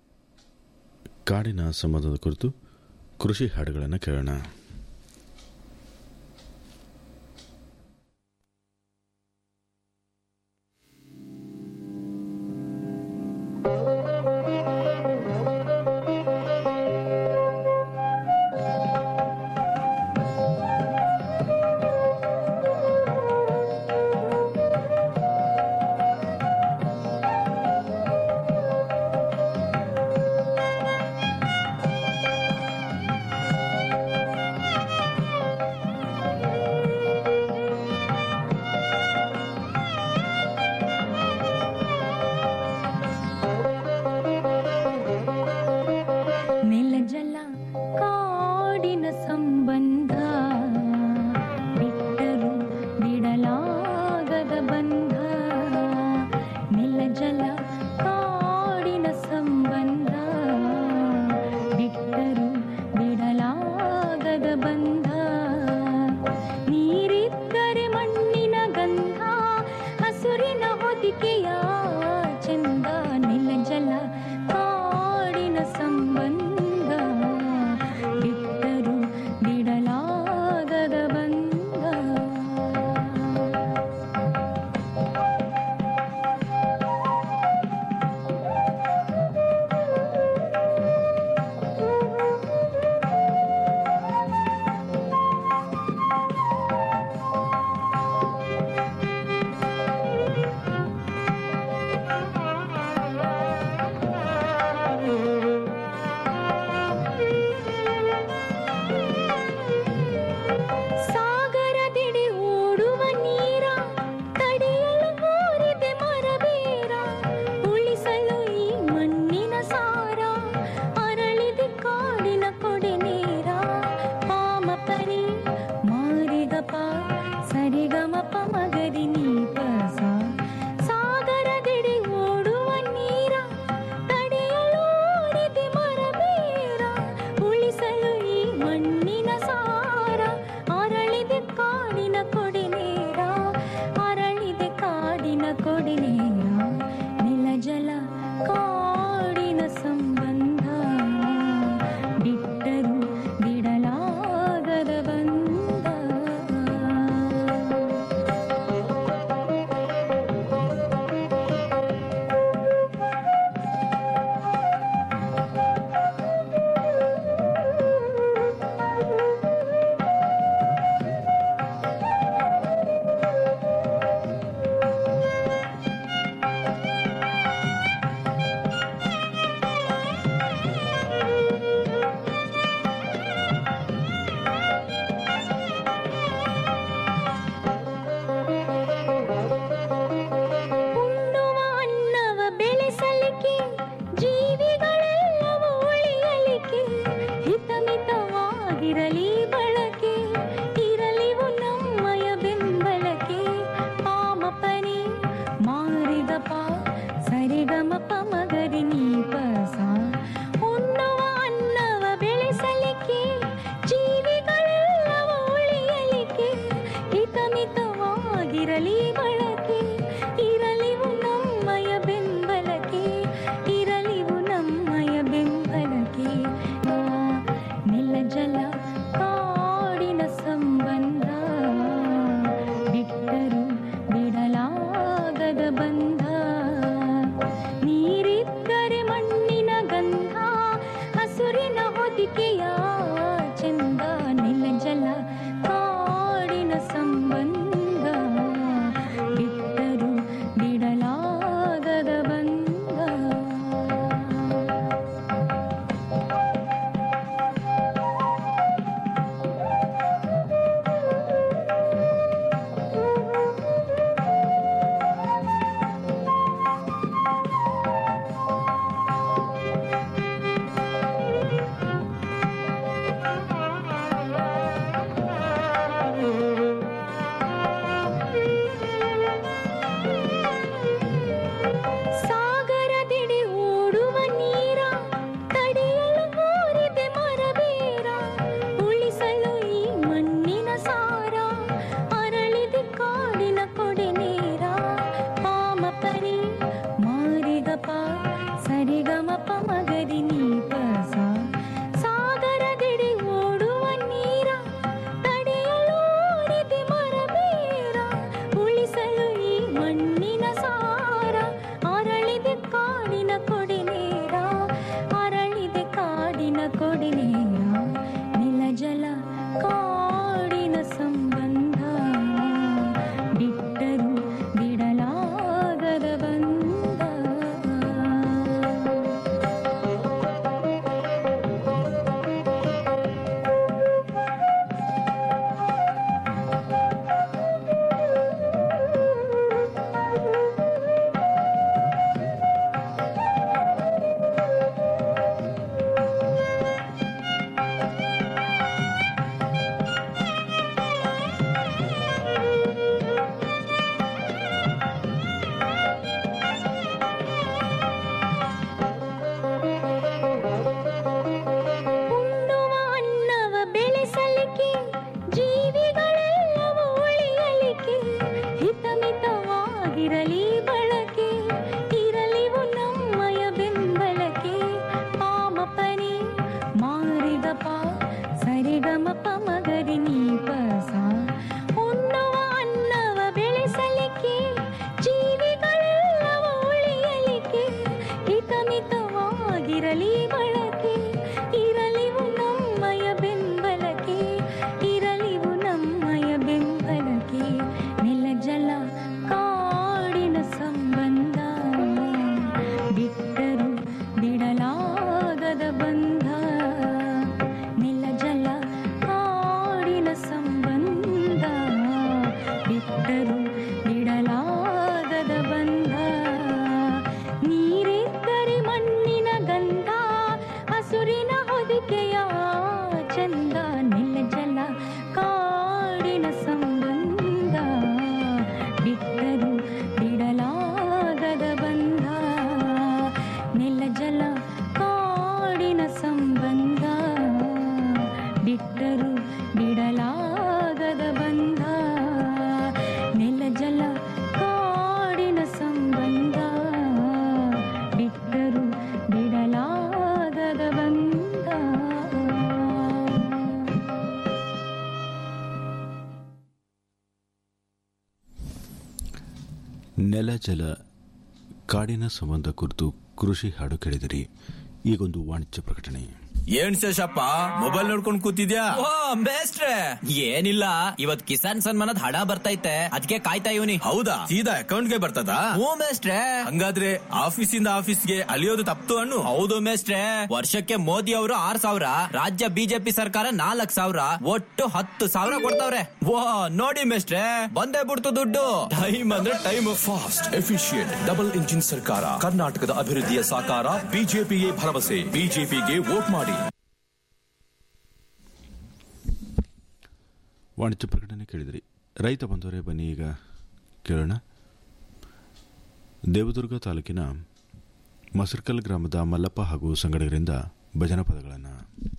ಕಾಡಿನ ಸಂಬಂಧದ ಕುರಿತು ಕೃಷಿ ಹಾಡುಗಳನ್ನು ಕೇಳೋಣ ನೆಲ ಜಲ ಕಾಡಿನ ಸಂಬಂಧ ಬಿಟ್ಟರು ಬಿಡಲಾಗದ ಬಂಧ ನೆಲ ಜಲ ಕಾಡಿನ ಸಂಬಂಧ ಬಿಟ್ಟರು ಬಿಡಲಾಗದ ಬಂಧ ನೀರಿದ್ದರೆ ಮಣ್ಣಿನ ಗಂಧ ಹಸುರಿನ ಹೊದಿಕೆಯ ಚಂದ ನೆಲ ಜಲ ಕಾಡಿನ ಸಂಬಂಧ ಪ ಸರಿಗಮ ಪ ಮಗರಿ ನೀ ಪ ಸ ಉಣ್ಣುವ ಅನ್ನವ ಬೆಳೆಸಲಿಕ್ಕೆ ಜೀವಿಗಳೆಲ್ಲವೂ ಉಳಿಯಲಿಕ್ಕೆ ಹಿತಮಿತವಾಗಿರಲಿ ಬಳಕೆ ಇರಲಿವು ನಮ್ಮಯ ಬೆಂಬಲಕ್ಕೆ ಇರಲಿವು ನಮ್ಮಯ ಬೆಂಬಲಕ್ಕೆ ಆ, ನೆಲ ಜಲ ಕಾಡಿನ ಸಂಬಂಧ ಬಿಟ್ಟರು ಬಿಡಲಾಗದ ಬಂಧ ನೀರಿದ್ದರೆ ಮಣ್ಣಿನ ಗಂಧ ಹಸುರಿನ ಹೊದಿಕೆಯ ಚಂದ ನೆಲ ಜಲ ಕಾಡಿನ ಸಂಬಂಧ ಬಿಟ್ಟರು ಬಿಡಲಾಗದ ಬಂಧ ಸಾಗರದೆಡೆ ಓಡುವ ನೀರ ತಡೆಯಲು ಕೋರಿದೆ ಮರಬೇರ ಉಳಿಸಲು ಈ ಮಣ್ಣಿನ ಸಾರ ಅರಳಿದೆ ಕಾಡಿನ ಕೊಡೆ ನೇರ ಪಾಮ ಪರಿ ಮಾರಿಗಪ ಸರಿಗಮ ಪ ಮಗರಿ ನೀಪ ಸ ಸಾಗರದೆಡೆ ಓಡುವ ನೀರ ತಡೆಯಲು ಓಡಿದೆ ಮರಬೇರ ಉಳಿಸಲು ಈ ಮಣ್ಣಿನ ಸಾರ ಅರಳಿದೆ ಕಾಡಿನ ಕೊಡಿ ನೇರ ಅರಳಿದೆ ಕಾಡಿನ ಕೊಡಿ ನೇರ ನೆಲ ಜಲ ಕಾಡಿನ ಸಂಬಂಧ ಬಿಟ್ಟರು ಬಿಡಲಾಗದ ಬಂಧ ಉಣ್ಣುವ ಅನ್ನವ ಬೆಳೆಸಲಿಕ್ಕೆ ಜೀವಿಗಳೆಲ್ಲವೂ ಉಳಿಯಲಿಕ್ಕೆ ಹಿತಮಿತವಾಗಿರಲಿ ಬಳಕೆ ಇರಲಿವು ನಮ್ಮಯ ಬೆಂಬಲಕ್ಕೆ ಪಾಮ ಪನಿ ಮಾರಿಗಪ ಸರಿಗಮ ಪ ಮಗರಿ ನೀಪ ಸ ಉಣ್ಣುವ ಅನ್ನವ ಬೆಳೆಸಲಿಕ್ಕೆ ಜೀವಿಗಳೆಲ್ಲವೂ ಉಳಿಯಲಿಕ್ಕೆ ಹಿತಮಿತವಾಗಿರಲಿ ಬಳಕೆ ಇರಲಿವು ನಮ್ಮಯ ಬೆಂಬಲಕ್ಕೆ ಇರಲಿವು ನಮ್ಮಯ ಬೆಂಬಲಕ್ಕೆ ನೆಲ ಜಲ ಕಾಡಿನ ಸಂಬಂಧ ಬಿಟ್ಟರು ಬಿಡಲಾಗದ ಬಂಧ ನೆಲ ಜಲ ಕಾಡಿನ ಸಂಬಂಧ ಬಿಟ್ಟರು ಬಿಡಲಾಗದ ಬಂಧ ನೀರಿದ್ದರೆ ಮಣ್ಣಿನ ಗಂಧ ಹಸುರಿನ ಹೊದಿಕೆಯ ಚಂದ ನೆಲ ಜಲ ಕಾಡಿನ ಸಂಬಂಧ ಬಿಟ್ಟರು ಬಿಡಲಾಗದ ಬಂಧ ನೆಲ ಜಲ ಕಾಡಿನ ಸಂಬಂಧ ಬಿಟ್ಟರು ಬಿಡಲಾಗದ ಬಂಧ ನೆಲ ಜಲ ಕಾಡಿನ ಸಂಬಂಧ ಬಿಟ್ಟರು ಬಿಡಲಾಗದ ಬಂಧ ನೆಲ ಜಲ ಕಾಡಿನ ಸಂಬಂಧ ಕುರಿತು ಕೃಷಿ ಹಾಡು ಕೇಳಿದಿರಿ ಈಗೊಂದು ವಾಣಿಜ್ಯ ಪ್ರಕಟಣೆ ಏನ್ ಶೇಷಪ್ಪ ಮೊಬೈಲ್ ನೋಡ್ಕೊಂಡ್ ಕೂತಿದ್ಯಾ ಓ ಬೇಸ್ಟ್ರೆ ಏನಿಲ್ಲ ಇವತ್ ಕಿಸಾನ್ ಸನ್ಮಾನದ ಹಣ ಬರ್ತೈತೆ ಅದಕ್ಕೆ ಕಾಯ್ತಾ ಇವನಿ ಹೌದಾ ಸೀದಾ ಅಕೌಂಟ್ಗೆ ಬರ್ತದಾ ಹ್ಞೂ ಮೇಸ್ಟ್ರೆ ಹಂಗಾದ್ರೆ ಆಫೀಸಿಂದ ಆಫೀಸ್ಗೆ ಅಲಿಯೋದು ತಪ್ತು ಅನ್ನು ಹೌದು ಮೇಸ್ಟ್ರೆ ವರ್ಷಕ್ಕೆ ಮೋದಿ ಅವರು ಆರ್ ಸಾವಿರ ರಾಜ್ಯ ಬಿಜೆಪಿ ಸರ್ಕಾರ ನಾಲ್ಕ್ ಸಾವಿರ ಒಟ್ಟು ಹತ್ತು ಸಾವಿರ ಕೊಡ್ತಾವ್ರೆ ವಾ ನೋಡಿ ಮೇಸ್ಟ್ರೆ ಬಂದೇ ಬಿಡ್ತು ದುಡ್ಡು ಟೈಮ್ ಅಂದ್ರೆ time fast efficient double engine ಸರ್ಕಾರ ಕರ್ನಾಟಕದ ಅಭಿವೃದ್ಧಿಯ ಸಾಕಾರ ಬಿಜೆಪಿಗೆ ಭರವಸೆ ಬಿಜೆಪಿಗೆ ವೋಟ್ ಮಾಡಿ ವಾಣಿಜ್ಯ ಪ್ರಕಟಣೆ ಕೇಳಿದಿರಿ ರೈತ ಬಂದವರೇ ಬನ್ನಿ ಈಗ ಕೇಳೋಣ ದೇವದುರ್ಗ ತಾಲೂಕಿನ ಮಸರ್ಕಲ್ ಗ್ರಾಮದ ಮಲ್ಲಪ್ಪ ಹಾಗೂ ಸಂಗಡಿಗರಿಂದ ಭಜನಾ ಪದಗಳನ್ನು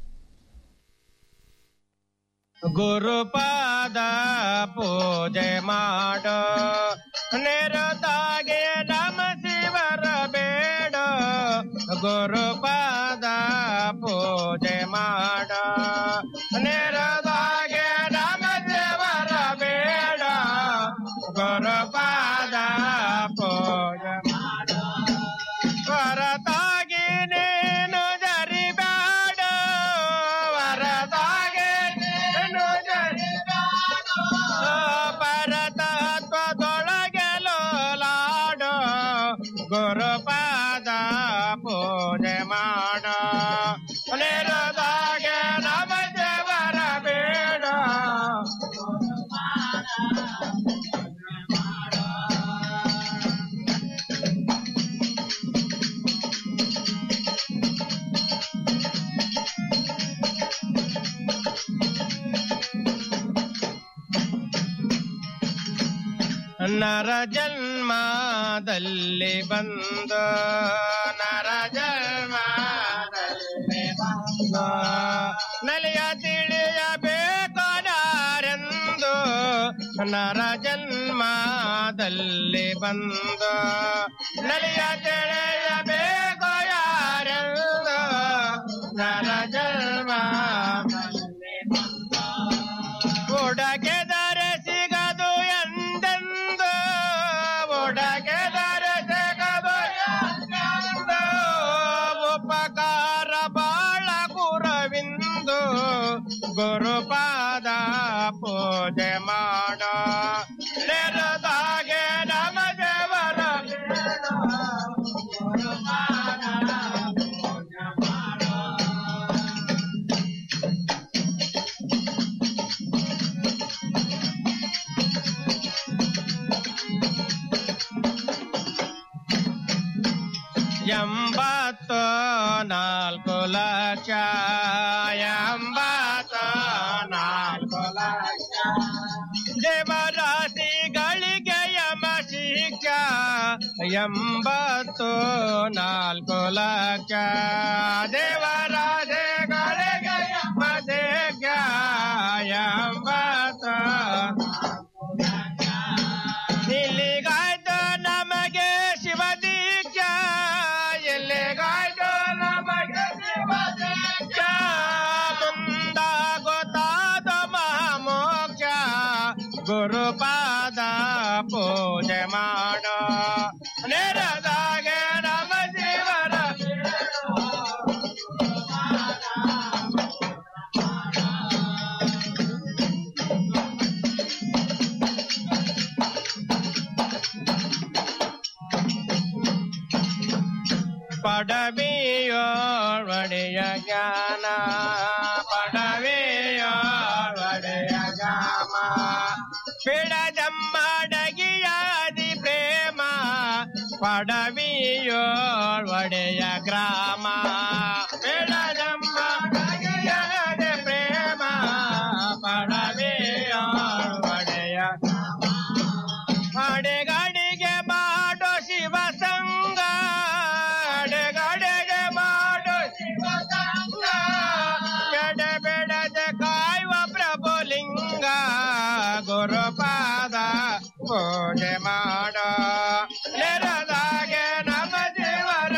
ಗುರುಪಾದ ಪೂಜೆ ಮಾಡೋ ನಿರತಾಗೆ ನಮ ಶಿವರ ಬೇಡ ಗುರುಪಾದ ಪೂಜೆ ಮಾಡೋ ನಿರತಾಗೆ ನಮ ಶಿವರ ಬೇಡ ಗುರುಪಾದ ಪೂಜೆ ಮಾಡೋ ಹೊರತಾಗಿ ನೀನು ಜರಿಬೇಡ ಹೊರತಾಗಿ ನೀನು ಜರಿಬೇಡ ಪರತತ್ವದೊಳಗೆ ಲೋಲಾಡೋ ಗುರುಪಾದ ಪೂಜೆ ಮಾಡೋ ನಿರದಾಗೆ ನಮ ದೇವರ ಬೇಡ ನರ ಜನ್ಮದಲ್ಲಿ ಬಂದು ನರ ಜನ್ಮದಲ್ಲಿ ಬಂದು ನಲಿಯ ತಿಳಿಯಬೇಕಾರೆಂದು ನರ ಜನ್ಮದಲ್ಲಿ ಬಂದು ನಲಿಯ ತಿಳಿಯಬೇಕು ಯಾರೆಂದು ನರ ಜನ್ಮ ಒಡಗೆದರೆ ಸಿಗದು ಎಂದೆಂದು ಒಡಗೆದರೆ ಸಿಗದು ಎಂದೆಂದು ಉಪಕಾರ ಬಾಳ ಗುರವಿಂದು ಗುರುಪಾದ ಪೂಜೆ ಮಾಡ ನೆರದಾಗೆ ನಮ ದೇವರ ಎಂಬತ್ತು ನಾಲ್ಕು ಲಕ್ಷ ಎಂಬತ್ತು ನಾಲ್ಕು ಲಕ್ಷ ದೇವರಾಶಿಗಳಿಗೆ ಯಮ ಶಿಕ್ಷ ಎಂಬತ್ತು ನಾಲ್ಕು ಲಕ್ಷ ದೇವರಾಶಿಗಳಿಗೆ ಯಮ ಶಿಕ್ಷ ಎಂಬತ್ತು ಇಲ್ಲಿಗಾಯ್ತು ನಮಗೆ ಶಿವ ದೀಕ್ಷಾ ಎಲ್ಲಿಗಾಯ್ತು ನಮಗೆ ಶಿವ ದೀಕ್ಷಾ ಮುಂದಾಗೊತ್ತಾದ ಮಹಾಮೋಕ್ಷ ಗುರುಪಾದ ಪೂಜೆ ಮಾಡೋ ನೆರದಾಗೆ ನಮ ಶಿವರ ಪಡವಿಯೋಳ್ ಒಡೆಯ ಜ್ಞಾನ ಪಡವಿಯೋಳ್ ಒಡೆಯ ಗಾಮ ಬಿಡದಮ್ಮಡಗಿಯಾದಿ ಪ್ರೇಮ ಪಡವಿಯೋಳ್ ಒಡೆಯ ಗ್ರಾಮ ಬಿಡದಮ್ಮಡಗಿಯಾದಿ ಪ್ರೇಮ ಪಡವಿಯೋಳ್ ಒಡೆಯ ಅಡೆಗಡೆಗೆ ಮಾಡೋ ಶಿವ ಸಂಗ ಅಡೆಗಡೆಗೆ ಮಾಡೋ ಶಿವ ಸಂಗ ಎಡೆಬೆಡದೆ ಕಾಯುವ ಪ್ರಭುಲಿಂಗ ಗುರುಪಾದ ಪೂಜೆ ಮಾಡೋ ನೆರದಾಗೆ ನಮ್ಮ ದೇವರ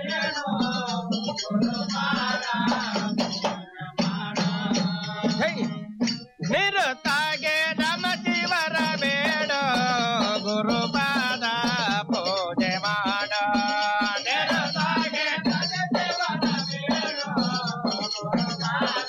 ಹೇ ನಿರುತ್ತಾಗೆ ನಮ ಶಿವರ ಬೇಡ ಗುರುಪಾದ ಪೂಜೆ ಮಾಡ ನಿರುತ್ತಾಗೆ ನಮ ಶಿವರ ಬೇಡ ಗುರುಪಾದ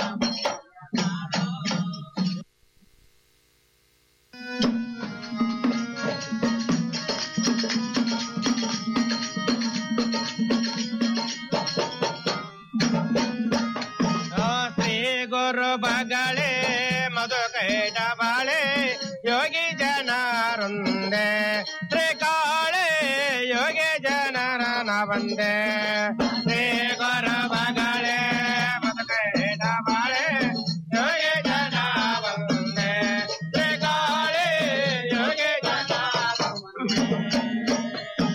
ಶ್ರೀ ಗುರು ಬಗಳೇ ಮಧು ಕೈಟ ಬಾಳೆ ಯೋಗಿ ಜನರುಂದೆ ಶ್ರೀ ಕಾಳೆ ಯೋಗಿ ಜನರ ಬಂದೆ ಶ್ರೀ ಗುರು ಬಗಳೇ ಮಧು ಕೈಟ ಬಾಳೆ ಯೋಗಿ ಜನ ಬಂದೆ ಶ್ರೀ ಕಾಳೆ ಯೋಗಿ ಜನ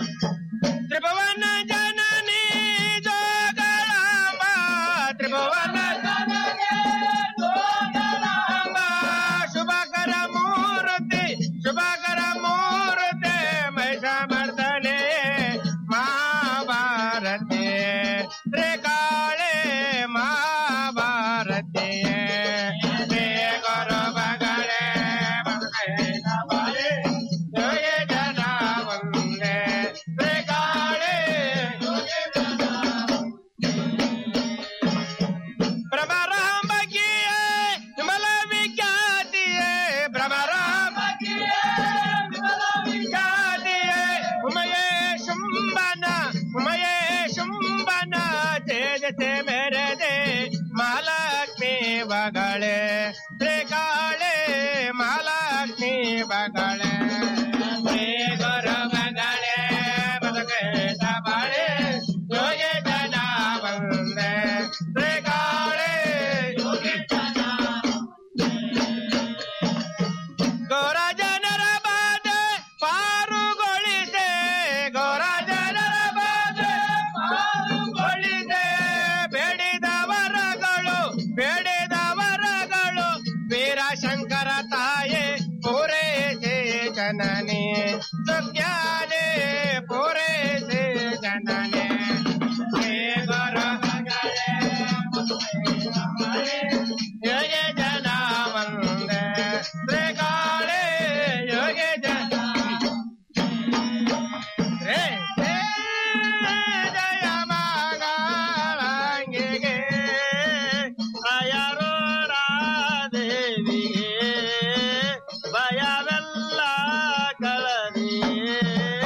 ಶುಂಭನ ಮಹೇಶುಂಭನ ತೇಜತೆ ಮೆರೆದೆ ಮಹಾಲಕ್ಷ್ಮಿ ಬಗಳೆ ತ್ರಿಕಾಳೆ ಮಹಾಲಕ್ಷ್ಮಿ ಬಗಳೆ ಶ್ರೀ ಗುರು ಬಗಳೆ ಬದುಕೇತ ಬಾಳೆ ಯೋಗಿ ಜನ ಬಂದೆ ತ್ರಿಕಾಳೆ ಯೋಗಿ ಜನ ಗೌರ ಜನರ ಬಾಧೆ ಪಾರುಗೊಳಿಸೆ ಗೌರ ಜನರ ಬಾಧೆ ಪಾರುಗೊಳಿಸೆ ಬೇಡಿದ ವರಗಳು ಬೇಡಿದ ವರಗಳು ವೀರಶಂಕರ ತಾಯೇ ಪೂರೈಸೆ ಜನನಿ ಸುಜ್ಞಾನೆ ಪೂರೈಸೆ ಜನನಿ ಹೇ ಗುರು ಯೋಗಿ ಜನ ವಂದೇ ತ್ರಿಕಾಳೆ ಯೋಗಿ ಜನ ರೇ ರೇ ಜಯ ಮಂಗಳಂಗಿಗೆ ಅಯರೋರ ದೇವಿಗೆ ಭಯವೆಲ್ಲ ಕಳದಿಯೇ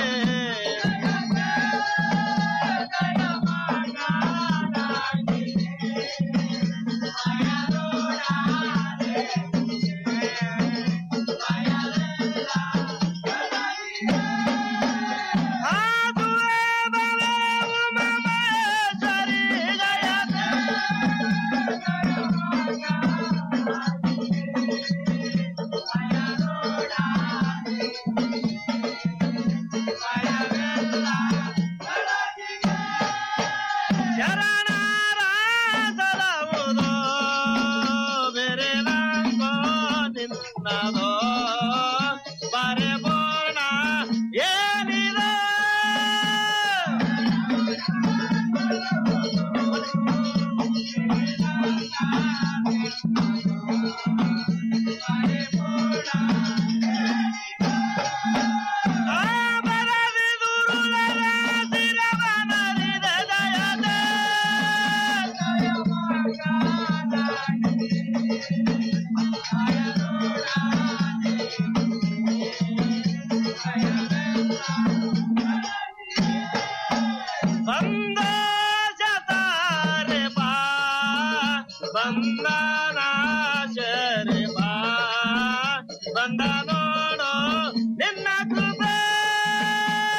ಶರಣರಾಸಲವುದೋ ಬೆರೆದಂಗೋ ನಿನ್ನದೋ ಪರಿಪೂರ್ಣ ಏನಿದೆ ಬಂದಾರೆ ಬಾ ಬಂದನ ಶರಿ ಬಾ ಬಂದನ